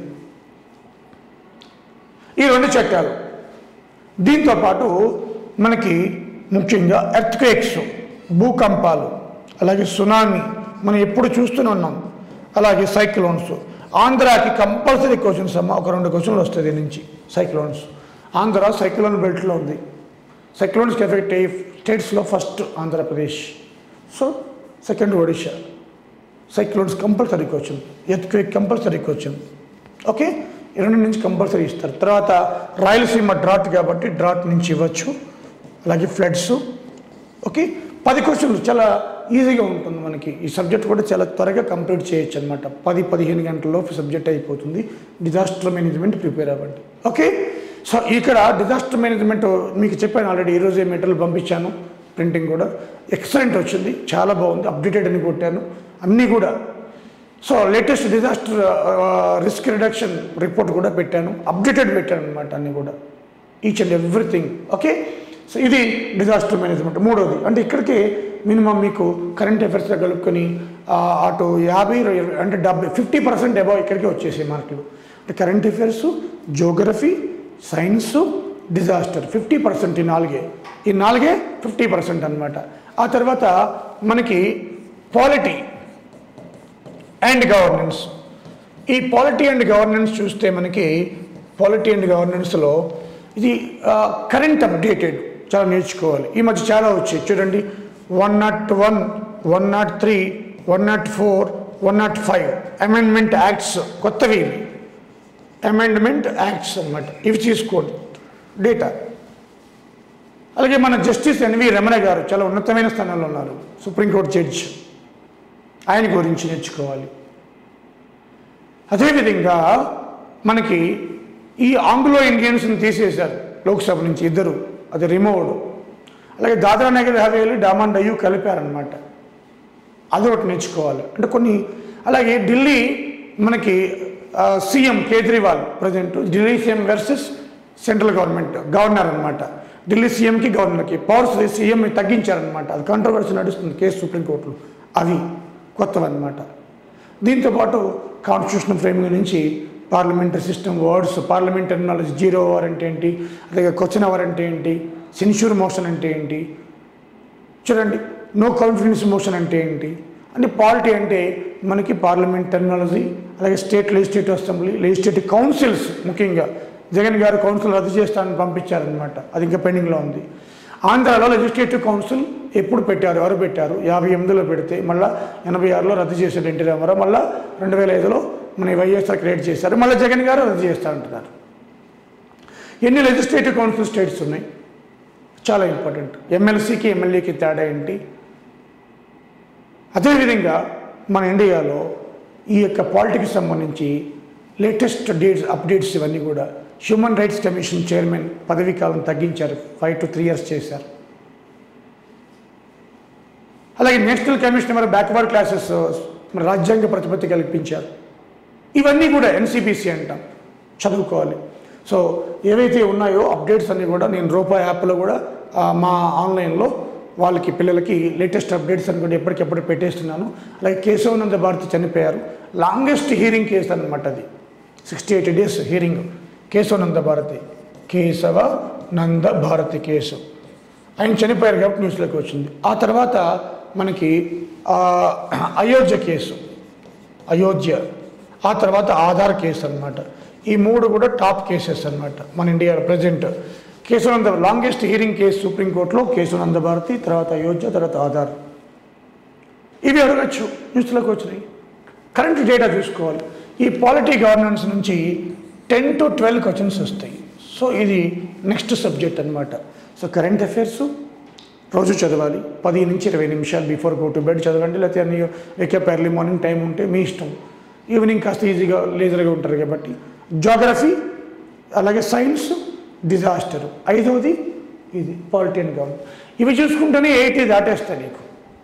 ఈ రెండు చట్టాలు దీంతో పాటు మనకి ముఖ్యంగా ఎర్త్క్వేక్స్ భూకంపాలు అలాగే సునామీ మనం ఎప్పుడు చూస్తూనే ఉన్నాం అలాగే సైక్లోన్స్ ఆంధ్రాకి కంపల్సరీ క్వశ్చన్స్ అమ్మ ఒక రెండు క్వశ్చన్లు వస్తాయి దీని నుంచి సైక్లోన్స్ ఆంధ్ర సైక్లోన్ బెల్ట్లో ఉంది సైక్లోన్స్కి ఎఫెక్ట్ అయ్యే స్టేట్స్లో first Andhra Pradesh so second Odisha cyclones compulsory question earthquake compulsory question okay ఈ రెండు నుంచి కంపల్సరీ ఇస్తారు తర్వాత రాయలసీమ డ్రాట్ కాబట్టి డ్రాట్ నుంచి ఇవ్వచ్చు అలాగే ఫ్లడ్స్ ఓకే పది క్వశ్చన్లు చాలా ఈజీగా ఉంటుంది మనకి ఈ సబ్జెక్ట్ కూడా చాలా త్వరగా కంప్లీట్ చేయొచ్చు అనమాట పది పదిహేను గంటల్లోపు సబ్జెక్ట్ అయిపోతుంది డిజాస్టర్ మేనేజ్మెంట్ ప్రిపేర్ అవ్వండి ఓకే సో ఇక్కడ డిజాస్టర్ మేనేజ్మెంట్ మీకు చెప్పాను ఆల్రెడీ ఈరోజే మెటీరియల్ పంపించాను ప్రింటింగ్ కూడా ఎక్సలెంట్ వచ్చింది చాలా బాగుంది అప్డేటెడ్ అని కొట్టాను అన్నీ కూడా so latest disaster risk reduction report కూడా పెట్టాను అప్డేటెడ్ పెట్టాను అనమాట అన్నీ కూడా each and everything okay so ఇది డిజాస్టర్ మేనేజ్మెంట్ మూడోది అంటే ఇక్కడికి మినిమం మీకు కరెంట్ అఫైర్స్లో కలుపుకొని ఆ, అటు యాభై ఇరవై- అంటే డెబ్బై ఫిఫ్టీ పర్సెంట్ అబౌవ్ ఇక్కడికి వచ్చేసాయి మార్కులు అంటే current affairs geography science disaster fifty percent ఈ నాలుగే ఈ నాలుగే ఫిఫ్టీ పర్సెంట్ అనమాట ఆ తర్వాత మనకి పాలిటీ అండ్ గవర్నెన్స్ ఈ పాలిటీ అండ్ గవర్నెన్స్ చూస్తే మనకి పాలిటీ అండ్ గవర్నెన్స్లో ఇది కరెంట్ అప్డేటెడ్ చాలా నేర్చుకోవాలి ఈ మధ్య చాలా వచ్చాయి చూడండి one not one one not three one not four one not five amendment acts కొత్తవి ఇవి అమెండ్మెంట్ యాక్ట్స్ అన్నమాట ఇవి తీసుకోండి డేటా అలాగే మన జస్టిస్ ఎన్వి రమణ గారు చాలా ఉన్నతమైన స్థానంలో ఉన్నారు సుప్రీంకోర్టు జడ్జి ఆయన గురించి నేర్చుకోవాలి అదేవిధంగా మనకి ఈ ఆంగ్లో ఇండియన్స్ని తీసేశారు లోక్సభ నుంచి ఇద్దరు అది రిమూవ్డ్ అలాగే దాద్రా నగర్ హవేలీ డామన్ డయ్యూ కలిపారనమాట అదొకటి నేర్చుకోవాలి అంటే కొన్ని అలాగే ఢిల్లీ మనకి ఆ, CM Kejriwal present Delhi CM versus central government governor అనమాట ఢిల్లీ సీఎంకి గవర్నర్కి పవర్స్ సీఎం తగ్గించారనమాట అది కాంట్రవర్సీ నడుస్తుంది కేసు సుప్రీంకోర్టులో అవి కొత్తవన్నమాట దీంతోపాటు కాన్స్టిట్యూషన్ ఫ్రేమింగ్ నుంచి parliamentary system words parliament terminology zero hour అంటే ఏంటి అలాగే క్వశ్చన్ అవర్ అంటే ఏంటి సెన్ష్యూర్ మోషన్ అంటే ఏంటి చూడండి నో కాన్ఫిడెన్స్ మోషన్ అంటే ఏంటి అంటే పాలిటీ అంటే మనకి పార్లమెంట్ టెర్మినాలజీ అలాగే state legislative assembly legislative councils ముఖ్యంగా జగన్ గారు కౌన్సిల్ రద్దు చేస్తానని పంపించారనమాట అది ఇంకా పెండింగ్లో ఉంది ఆంధ్రాలో లెజిస్లేటివ్ కౌన్సిల్ ఎప్పుడు పెట్టారు ఎవరు పెట్టారు యాభై ఎనిమిదిలో పెడితే మళ్ళీ ఎనభై ఆరులో రద్దు చేశాడు ఎన్టీ రామారావు మళ్ళీ రెండు వేల ఐదులో మన వైఎస్ఆర్ క్రియేట్ చేశారు మళ్ళీ జగన్ గారు రద్దు చేస్తారంటున్నారు ఎన్ని లెజిస్లేటివ్ కౌన్సిల్ స్టేట్స్ ఉన్నాయి చాలా ఇంపార్టెంట్ ఎమ్మెల్సీకి ఎమ్మెల్యేకి తేడా ఏంటి అదేవిధంగా మన ఇండియాలో ఈ యొక్క పాలిటిక్స్ సంబంధించి లేటెస్ట్ డేట్స్ అప్డేట్స్ ఇవన్నీ కూడా హ్యూమన్ రైట్స్ కమిషన్ చైర్మన్ పదవీ కాలం తగ్గించారు ఫైవ్ టు త్రీ ఇయర్స్ చేశారు అలాగే నేషనల్ కమిషన్ మరి బ్యాక్వర్డ్ క్లాసెస్ మరి రాజ్యాంగ ప్రతిపత్తి కల్పించారు ఇవన్నీ కూడా ఎన్సిపిసి అంటాం చదువుకోవాలి సో ఏవైతే ఉన్నాయో అప్డేట్స్ అన్నీ కూడా నేను రూపా యాప్లో కూడా ఆ, మా ఆన్లైన్లో వాళ్ళకి పిల్లలకి లేటెస్ట్ అప్డేట్స్ అని కూడా ఎప్పటికెప్పుడు పెట్టేస్తున్నాను అలాగే కేశవానంద భారతి చనిపోయారు లాంగెస్ట్ హీరింగ్ కేసు అనమాట అది sixty eight days hearing Kesavananda Bharati Kesavananda Bharati case ఆయన చనిపోయారు కాబట్టి న్యూస్లోకి వచ్చింది ఆ తర్వాత మనకి ఆ, అయోధ్య కేసు అయోధ్య ఆ తర్వాత ఆధార్ కేసు అన్నమాట ఈ మూడు కూడా టాప్ కేసెస్ అన్నమాట మన ఇండియాలో present Kesavananda longest hearing case సుప్రీంకోర్టులో కేశవనంద భారతి తర్వాత అయోధ్య తర్వాత ఆధార్ ఇవి అడగచ్చు న్యూస్లోకి వచ్చినాయి కరెంట్ డేటా చూసుకోవాలి ఈ పాలిటీ గవర్నెన్స్ నుంచి టెన్ టు ట్వెల్వ్ క్వశ్చన్స్ వస్తాయి సో ఇది నెక్స్ట్ సబ్జెక్ట్ అన్నమాట సో కరెంట్ అఫైర్స్ రోజు చదవాలి పది నుంచి ఇరవై నిమిషాలు బిఫోర్ గో టు బెడ్ చదవండి లేకపోతే అన్ని వేకప్ ఎర్లీ మార్నింగ్ టైం ఉంటే మీ ఇష్టం ఈవినింగ్ కాస్త ఈజీగా లేజర్గా ఉంటారు కాబట్టి జోగ్రఫీ అలాగే సైన్స్ డిజాస్టర్ ఐదవది ఇది పాలిటీ అండ్ గవర్నమెంట్ ఇవి చూసుకుంటేనే ఎయిటీ దాటేస్తాయి నీకు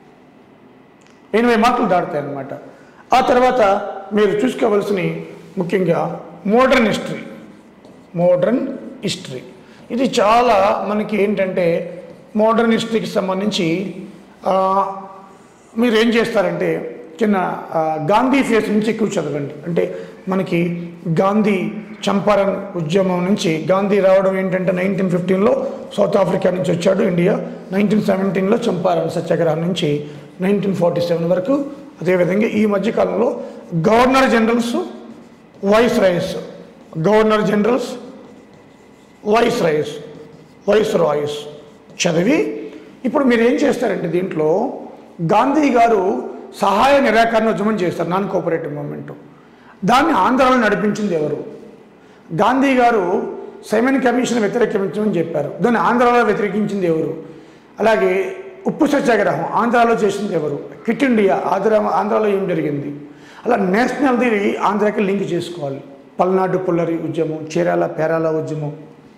ఎనభై మార్కులు దాటుతాయి అన్నమాట ఆ తర్వాత మీరు చూసుకోవలసిన ముఖ్యంగా మోడర్న్ హిస్టరీ మోడర్న్ హిస్టరీ ఇది చాలా మనకి ఏంటంటే మోడర్న్ హిస్టరీకి సంబంధించి ఆ, మీరు ఏం చేస్తారంటే చిన్న ఆ, గాంధీ ఫేస్ నుంచి ఎక్కువ చదవండి అంటే మనకి గాంధీ చంపారన్ ఉద్యమం నుంచి గాంధీ రావడం ఏంటంటే నైన్టీన్ ఫిఫ్టీన్లో సౌత్ ఆఫ్రికా నుంచి వచ్చాడు ఇండియా నైన్టీన్ సెవెంటీన్లో చంపారన్ సత్యాగ్రహం నుంచి నైన్టీన్ ఫార్టీ సెవెన్ వరకు అదేవిధంగా ఈ మధ్యకాలంలో governor generals viceroys governor generals viceroys viceroys చదివి ఇప్పుడు మీరు ఏం చేస్తారంటే దీంట్లో గాంధీ గారు సహాయ నిరాకరణ ఉద్యమం చేస్తారు నాన్ కోఆపరేటివ్ మూమెంట్ దాన్ని ఆంధ్రాలో నడిపించింది ఎవరు గాంధీ గారు సైమన్ కమిషన్ వ్యతిరేకించమని చెప్పారు దాన్ని ఆంధ్రాలో వ్యతిరేకించింది ఎవరు అలాగే ఉప్పు సత్యాగ్రహం ఆంధ్రాలో చేసింది ఎవరు క్విట్ ఇండియా ఆంధ్ర ఆంధ్రాలో ఏం జరిగింది అలా నేషనల్ది ఆంధ్రాకి లింక్ చేసుకోవాలి పల్నాడు పుల్లరి ఉద్యమం చీరాల పేరాల ఉద్యమం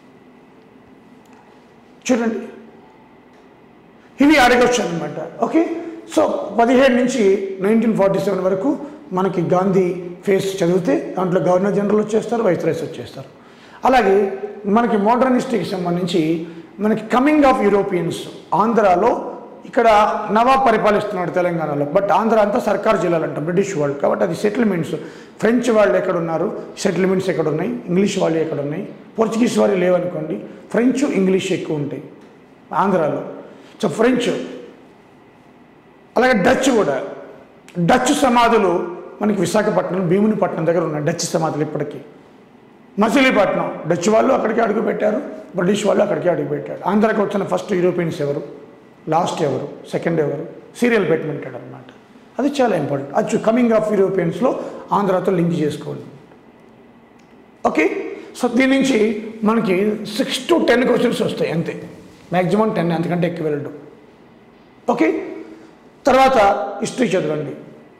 చూడండి ఇవి అడగచ్చు అనమాట ఓకే సో పదిహేడు నుంచి నైన్టీన్ ఫార్టీ సెవెన్ వరకు మనకి గాంధీ ఫేస్ చదివితే దాంట్లో గవర్నర్ జనరల్ వచ్చేస్తారు వైస్రాయ్స్ వచ్చేస్తారు అలాగే మనకి మోడర్నిస్ట్కి సంబంధించి మనకి కమింగ్ ఆఫ్ యూరోపియన్స్ ఆంధ్రాలో ఇక్కడ నవాబ్ పరిపాలిస్తున్నాడు తెలంగాణలో బట్ ఆంధ్ర అంతా సర్కార్ జిల్లాలు అంటాం బ్రిటిష్ వాళ్ళు కాబట్టి అది సెటిల్మెంట్స్ ఫ్రెంచ్ వాళ్ళు ఎక్కడ ఉన్నారు సెటిల్మెంట్స్ ఎక్కడ ఉన్నాయి ఇంగ్లీష్ వాళ్ళు ఎక్కడ ఉన్నాయి పోర్చుగీస్ వాళ్ళు లేవనుకోండి ఫ్రెంచ్ ఇంగ్లీష్ ఎక్కువ ఉంటాయి ఆంధ్రాలో సో ఫ్రెంచ్ అలాగే డచ్ కూడా డచ్ సమాధులు మనకి విశాఖపట్నం భీమునిపట్నం దగ్గర ఉన్నాయి డచ్ సమాధులు ఇప్పటికీ మచిలీపట్నం డచ్ వాళ్ళు అక్కడికి అడుగు పెట్టారు బ్రిటిష్ వాళ్ళు అక్కడికి అడుగు పెట్టారు ఆంధ్రాకి వచ్చిన ఫస్ట్ యూరోపియన్స్ ఎవరు లాస్ట్ ఎవరు సెకండ్ ఎవరు సీరియల్ పెట్టమంటాడు అనమాట అది చాలా ఇంపార్టెంట్ అది కమింగ్ ఆఫ్ యూరోపియన్స్లో ఆంధ్రాతో లింక్ చేసుకోండి ఓకే సో దీని నుంచి మనకి సిక్స్ టు టెన్ క్వశ్చన్స్ వస్తాయి అంతే మ్యాక్సిమం టెన్ అంతకంటే ఎక్కువ వెళ్ళడు ఓకే తర్వాత హిస్టరీ చదవండి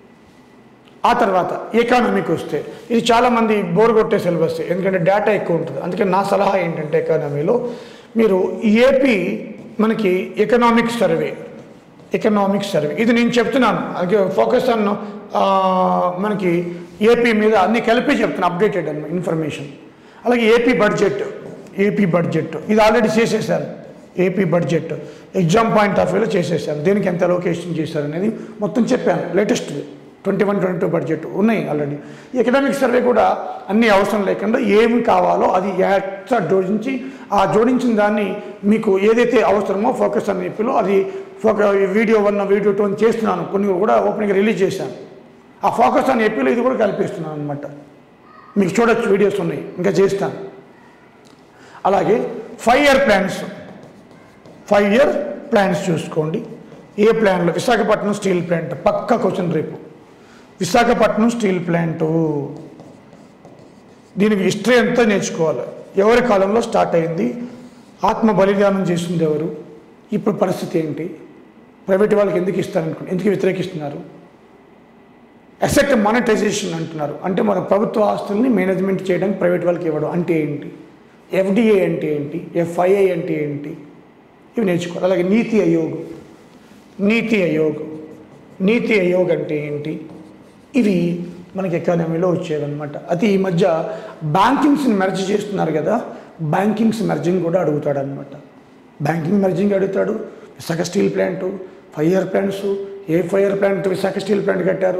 ఆ తర్వాత ఎకానమీకి వస్తే ఇది చాలామంది బోర్ కొట్టే సిలబస్ ఎందుకంటే డేటా ఎక్కువ ఉంటుంది అందుకే నా సలహా ఏంటంటే ఎకానమీలో మీరు ఏపీ మనకి ఎకనామిక్ సర్వే ఎకనామిక్ సర్వే ఇది నేను చెప్తున్నాను అలాగే ఫోకస్ అన్న మనకి ఏపీ మీద అన్ని కలిపి చెప్తున్నాను అప్డేటెడ్ అన్న ఇన్ఫర్మేషన్ అలాగే ఏపీ బడ్జెట్ ఏపీ బడ్జెట్ ఇది ఆల్రెడీ చేసేసాను AP budget exam point of వ్యూలో చేసేసాను దేనికి ఎంత లొకేషన్ చేశారు అనేది మొత్తం చెప్పాను latest twenty one twenty two budget ఉన్నాయి ఆల్రెడీ ఎకనామిక్ సర్వే కూడా అన్ని అవసరం లేకుండా ఏమి కావాలో అది ఎక్స్ట్రా జోడించి ఆ జోడించిన దాన్ని మీకు ఏదైతే అవసరమో ఫోకస్ అని చెప్పిలో అది ఫోక వీడియో వన్ వీడియో టూ అని చేస్తున్నాను కొన్ని కూడా ఓపెనింగ్ రిలీజ్ చేశాను ఆ ఫోకస్ అని చెప్పిలో ఇది కూడా కల్పిస్తున్నాను అనమాట మీకు చూడొచ్చు వీడియోస్ ఉన్నాయి ఇంకా చేస్తాను అలాగే five year plans five year plans చూసుకోండి ఏ ప్లాన్లో విశాఖపట్నం స్టీల్ ప్లాంట్ పక్క క్వశ్చన్ రేపు విశాఖపట్నం స్టీల్ ప్లాంటు దీనికి హిస్టరీ అంతా నేర్చుకోవాలి ఎవరి కాలంలో స్టార్ట్ అయింది ఆత్మ బలిదానం చేసింది ఎవరు ఇప్పుడు పరిస్థితి ఏంటి ప్రైవేట్ వాళ్ళకి ఎందుకు ఇస్తారనుకుంటే ఎందుకు వ్యతిరేకిస్తున్నారు అసెట్ మానిటైజేషన్ అంటున్నారు అంటే మన ప్రభుత్వ ఆస్తుల్ని మేనేజ్మెంట్ చేయడానికి ప్రైవేట్ వాళ్ళకి ఇవ్వడం అంటే ఏంటి ఎఫ్డిఏ అంటే ఏంటి ఎఫ్ఐఐ అంటే ఏంటి ఇవి నేర్చుకోవాలి అలాగే నీతి ఆయోగ్ నీతి ఆయోగ్ నీతి ఆయోగ్ అంటే ఏంటి ఇవి మనకి ఎకానమీలో వచ్చేదన్నమాట అది ఈ మధ్య బ్యాంకింగ్స్ని మెర్జ్ చేస్తున్నారు కదా బ్యాంకింగ్స్ మెర్జింగ్ కూడా అడుగుతాడు అనమాట బ్యాంకింగ్ మెర్జింగ్ అడుగుతాడు Visakha steel plant five year plants ఏ five year plant Visakha steel plant కట్టారు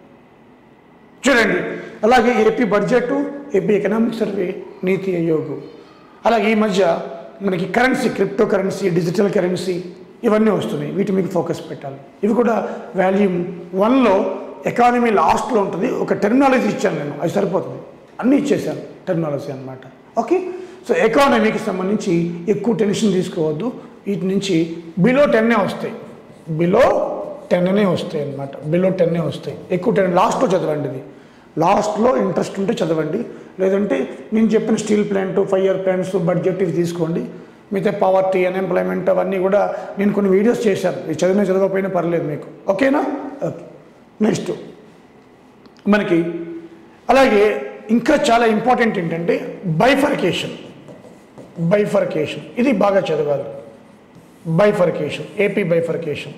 చూడండి అలాగే AP budget AP economic survey NITI Aayog అలాగే ఈ మధ్య మనకి currency crypto currency digital currency ఇవన్నీ వస్తున్నాయి వీటి మీద ఫోకస్ పెట్టాలి ఇవి కూడా వాల్యూమ్ వన్లో ఎకానమీ లాస్ట్లో ఉంటుంది ఒక టెర్మినాలజీ ఇచ్చాను నేను అది సరిపోతుంది అన్నీ ఇచ్చేసాను టెర్మినాలజీ అనమాట ఓకే సో ఎకానమీకి సంబంధించి ఎక్కువ టెన్షన్ తీసుకోవద్దు వీటి నుంచి బిలో టెన్నే వస్తాయి బిలో టెన్నే వస్తాయి అనమాట బిలో టెన్నే వస్తాయి ఎక్కువ టెన్ లాస్ట్లో చదవండి ఇది లాస్ట్లో ఇంట్రెస్ట్ ఉంటే చదవండి లేదంటే నేను చెప్పిన steel plant five year plants budget ఇవి తీసుకోండి మిగతా పవర్టీ అన్ఎంప్లాయ్మెంట్ అవన్నీ కూడా నేను కొన్ని వీడియోస్ చేశాను ఇది చదివినా చదవకపోయినా పర్లేదు మీకు ఓకేనా ఓకే నెక్స్ట్ మనకి అలాగే ఇంకా చాలా ఇంపార్టెంట్ ఏంటంటే బైఫర్కేషన్ బైఫర్కేషన్ ఇది బాగా చదవాలి బైఫర్కేషన్ ఏపీ బైఫర్కేషన్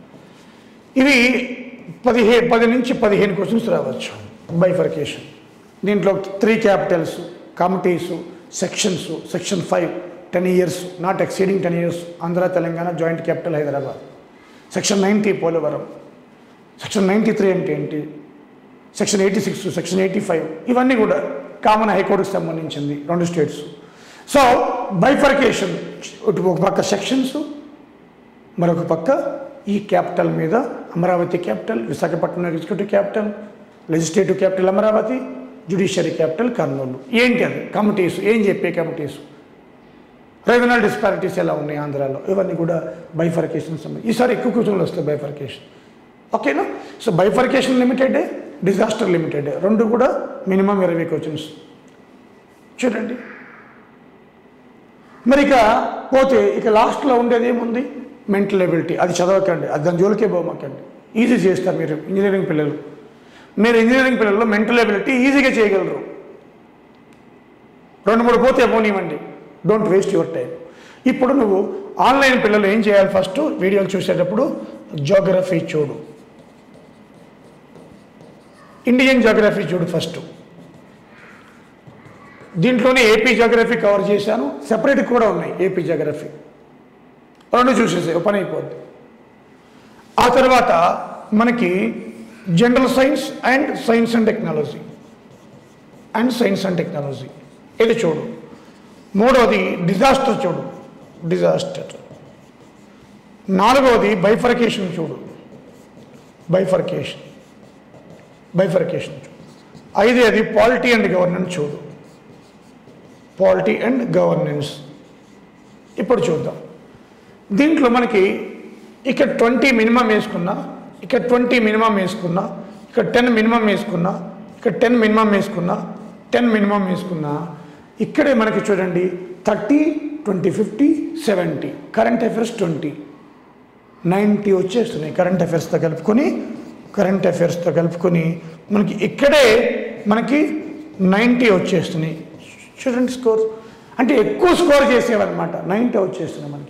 ఇవి పదిహే పది నుంచి పదిహేను క్వశ్చన్స్ రావచ్చు బైఫర్కేషన్ దీంట్లో three capitals committees sections section five ten years not exceeding ten years Andhra Telangana joint capital Hyderabad section ninety Polavaram section ninety three అంటే ఏంటి section eighty six section eighty five ఇవన్నీ కూడా కామన్ హైకోర్టుకి సంబంధించింది రెండు స్టేట్స్ సో బైఫర్కేషన్ ఇటు ఒక పక్క సెక్షన్స్ మరొక పక్క ఈ క్యాపిటల్ మీద Amaravati capital Visakhapatnam executive capital legislative capital Amaravati judiciary capital Kurnool ఏంటి అది కమిటీస్ ఏం చెప్పే కమిటీస్ రెవెన్యూ డిస్పారిటీస్ ఎలా ఉన్నాయి ఆంధ్రాలో ఇవన్నీ కూడా బైఫర్కేషన్ సంబంధించి ఈసారి ఎక్కువ క్వశ్చన్లు వస్తాయి బైఫర్కేషన్ ఓకేనా so bifurcation limited disaster limited రెండు కూడా మినిమం ఇరవై క్వశ్చన్స్ చూడండి మరి ఇక పోతే ఇక లాస్ట్లో ఉండేది ఏముంది మెంటల్ ఎబిలిటీ అది చదవకండి అది దాని జోలికే పోమాకండి ఈజీ చేస్తారు మీరు ఇంజనీరింగ్ పిల్లలు మీరు ఇంజనీరింగ్ పిల్లల్లో మెంటల్ ఎబిలిటీ ఈజీగా చేయగలరు రెండు మూడు పోతే పోనివ్వండి డోంట్ వేస్ట్ యువర్ టైం ఇప్పుడు నువ్వు ఆన్లైన్ పిల్లలు ఏం చేయాలి ఫస్ట్ వీడియోలు చూసేటప్పుడు జోగ్రఫీ చూడు ఇండియన్ జోగ్రఫీ చూడు ఫస్ట్ దీంట్లోనే ఏపీ జోగ్రఫీ కవర్ చేశాను సెపరేట్ కూడా ఉన్నాయి ఏపీ జోగ్రఫీ రెండు చూసేసే పని అయిపోద్ది ఆ తర్వాత మనకి general science and science and technology and science and technology ఇది చూడు మూడవది డిజాస్టర్ చూడు డిజాస్టర్ నాలుగవది బైఫర్కేషన్ చూడు బైఫర్కేషన్ బైఫర్కేషన్ చూడు ఐదవది పాలిటీ అండ్ గవర్నెన్స్ చూడు పాలిటీ అండ్ గవర్నెన్స్ ఇప్పుడు చూద్దాం దీంట్లో మనకి ఇక్కడ ట్వంటీ మినిమం వేసుకున్నా ఇక్కడ ట్వంటీ మినిమం వేసుకున్నా ఇక్కడ టెన్ మినిమం వేసుకున్నా ఇక్కడ టెన్ మినిమం వేసుకున్నా టెన్ మినిమం వేసుకున్నా ఇక్కడే మనకి చూడండి thirty twenty fifty seventy current affairs twenty ninety వచ్చేస్తున్నాయి కరెంట్ అఫైర్స్తో కలుపుకొని కరెంట్ అఫైర్స్తో కలుపుకొని మనకి ఇక్కడే మనకి నైంటీ వచ్చేస్తున్నాయి చూడండి స్కోర్ అంటే ఎక్కువ స్కోర్ చేసేవన్నమాట నైంటీ వచ్చేస్తున్నాయి మనకి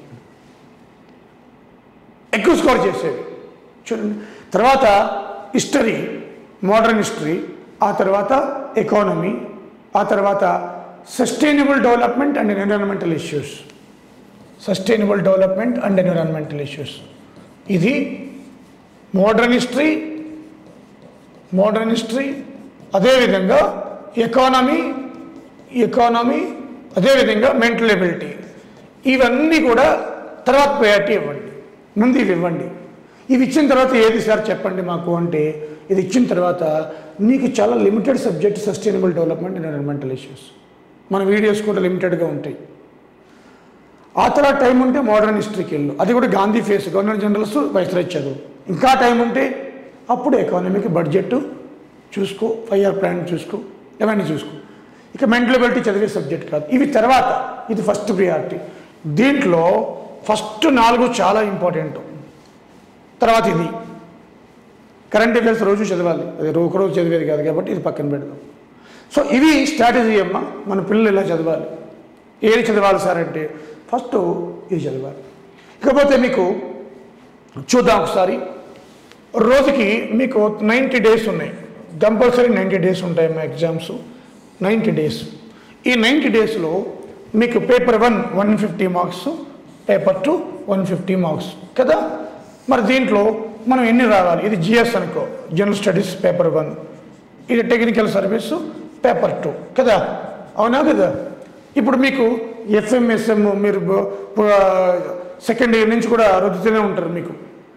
ఎక్కువ స్కోర్ చేసేవి చూడండి తర్వాత హిస్టరీ మోడర్న్ హిస్టరీ ఆ తర్వాత ఎకానమీ ఆ తర్వాత sustainable development and environmental issues sustainable development and environmental issues ఇది మోడర్న్ హిస్టరీ మోడర్న్ హిస్టరీ అదేవిధంగా ఎకానమీ ఎకానమీ అదేవిధంగా మెంటల్ ఎబిలిటీ ఇవన్నీ కూడా తర్వాత ప్రయారిటీ ఇవ్వండి ముందు ఇవి ఇవ్వండి ఇవి ఇచ్చిన తర్వాత ఏది సార్ చెప్పండి మాకు అంటే ఇది ఇచ్చిన తర్వాత నీకు చాలా limited subject sustainable development and environmental issues మన వీడియోస్ కూడా లిమిటెడ్గా ఉంటాయి ఆ తర్వాత టైం ఉంటే మోడర్న్ హిస్టరీకి వెళ్ళు అది కూడా Gandhi phase governor generals viceroy చదువు ఇంకా టైం ఉంటే అప్పుడు ఎకానమీకి బడ్జెట్ చూసుకో ఫైవ్ ఇయర్ ప్లాన్ చూసుకో ఇవన్నీ చూసుకో ఇక మెంటల్ ఎబిలిటీ చదివే సబ్జెక్ట్ కాదు ఇవి తర్వాత ఇది ఫస్ట్ ప్రియారిటీ దీంట్లో ఫస్ట్ నాలుగు చాలా ఇంపార్టెంట్ తర్వాత ఇది కరెంట్ అఫైర్స్ రోజు చదవాలి అది రో- ఒక రోజు చదివేది కాదు కాబట్టి ఇది పక్కన పెడదాం సో ఇవి స్ట్రాటజీ అమ్మ మన పిల్లలు ఇలా చదవాలి ఏది చదవాలి సార్ అంటే ఫస్ట్ ఇది చదవాలి ఇకపోతే మీకు చూద్దాం ఒకసారి రోజుకి మీకు నైంటీ డేస్ ఉన్నాయి కంపల్సరీ నైంటీ డేస్ ఉంటాయి మా ఎగ్జామ్స్ నైంటీ డేస్ ఈ నైంటీ డేస్లో మీకు paper one one fifty marks paper two one fifty marks కదా మరి దీంట్లో మనం ఎన్ని రావాలి ఇది జిఎస్ అనుకో జనరల్ స్టడీస్ పేపర్ వన్ ఇది టెక్నికల్ సర్వీస్ పేపర్ టూ కదా అవునా కదా ఇప్పుడు మీకు ఎఫ్ఎంఎస్ఎం మీరు సెకండ్ ఇయర్ నుంచి కూడా రుద్దుతూనే ఉంటారు మీకు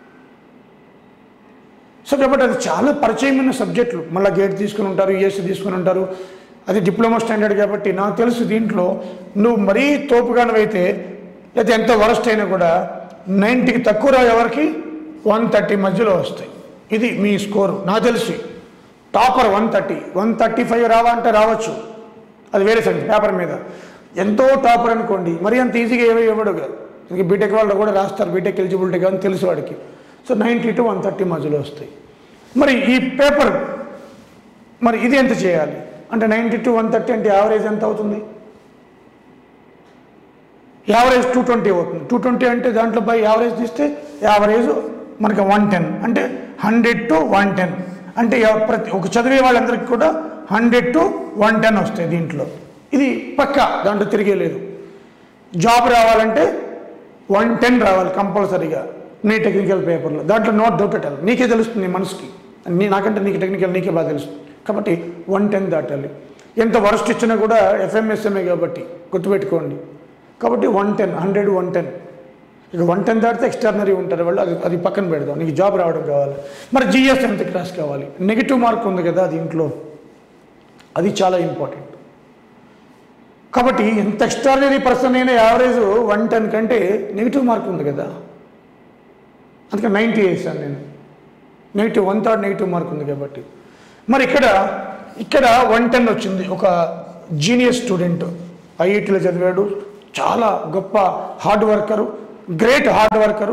సో కాబట్టి అది చాలా పరిచయమైన సబ్జెక్టులు మళ్ళీ గేట్ తీసుకుని ఉంటారు యూఎస్సీ తీసుకుని ఉంటారు అది డిప్లొమా స్టాండర్డ్ కాబట్టి నాకు తెలుసు దీంట్లో నువ్వు మరీ తోపుగానవైతే లేదా ఎంత వరస్ట్ అయినా కూడా నైంటీకి తక్కువ రావు ఎవరికి వన్ థర్టీ మధ్యలో వస్తాయి ఇది మీ స్కోరు నాకు తెలిసి topper one thirty one thirty five రావా అంటే రావచ్చు అది వేరే సంగతి పేపర్ మీద ఎంతో టాపర్ అనుకోండి మరీ అంత ఈజీగా ఏమీ ఇవ్వడు కాదు ఇంక బీటెక్ వాళ్ళు కూడా రాస్తారు బీటెక్ ఎలిజిబిలిటీ కానీ తెలుసు వాడికి so ninety to one thirty మధ్యలో వస్తాయి మరి ఈ పేపర్ మరి ఇది ఎంత చేయాలి అంటే నైంటీ టు వన్ థర్టీ అంటే యావరేజ్ ఎంత అవుతుంది యావరేజ్ టూ ట్వంటీ అవుతుంది టూ ట్వంటీ అంటే దాంట్లో బై యావరేజ్ తీస్తే యావరేజ్ మనకి వన్ టెన్ అంటే హండ్రెడ్ టు వన్ టెన్ అంటే ఎవ- ప్రతి ఒక చదివే వాళ్ళందరికీ కూడా హండ్రెడ్ టు వన్ టెన్ వస్తాయి దీంట్లో ఇది పక్క దాంట్లో తిరిగేలేదు జాబ్ రావాలంటే వన్ టెన్ రావాలి కంపల్సరీగా నీ టెక్నికల్ పేపర్లో దాంట్లో నోట్ డౌట్ నీకే తెలుస్తుంది నీ మనసుకి నీ నాకంటే నీకు టెక్నికల్ నీకే బాగా తెలుస్తుంది కాబట్టి వన్ టెన్ దాటాలి ఎంత వరస్ట్ ఇచ్చినా కూడా ఎఫ్ఎంఎస్ఎంఏ కాబట్టి గుర్తుపెట్టుకోండి కాబట్టి one ten hundred one ten ఇక వన్ టెన్ దాటితే ఎక్స్టర్నరీ ఉంటారు వాళ్ళు అది అది పక్కన పెడదాం నీకు జాబ్ రావడం కావాలి మరి జిఎస్ ఎంత క్లాస్ కావాలి నెగిటివ్ మార్క్ ఉంది కదా దీంట్లో అది చాలా ఇంపార్టెంట్ కాబట్టి ఎంత ఎక్స్ట్రాడినరీ పర్సన్ అయినా యావరేజ్ వన్ టెన్ కంటే నెగిటివ్ మార్క్ ఉంది కదా అందుకే నైంటీ వేసాను నేను negative one third negative mark ఉంది కాబట్టి మరి ఇక్కడ ఇక్కడ వన్ టెన్ వచ్చింది ఒక జీనియస్ స్టూడెంట్ ఐఐటీలో చదివాడు చాలా గొప్ప hard worker great hard worker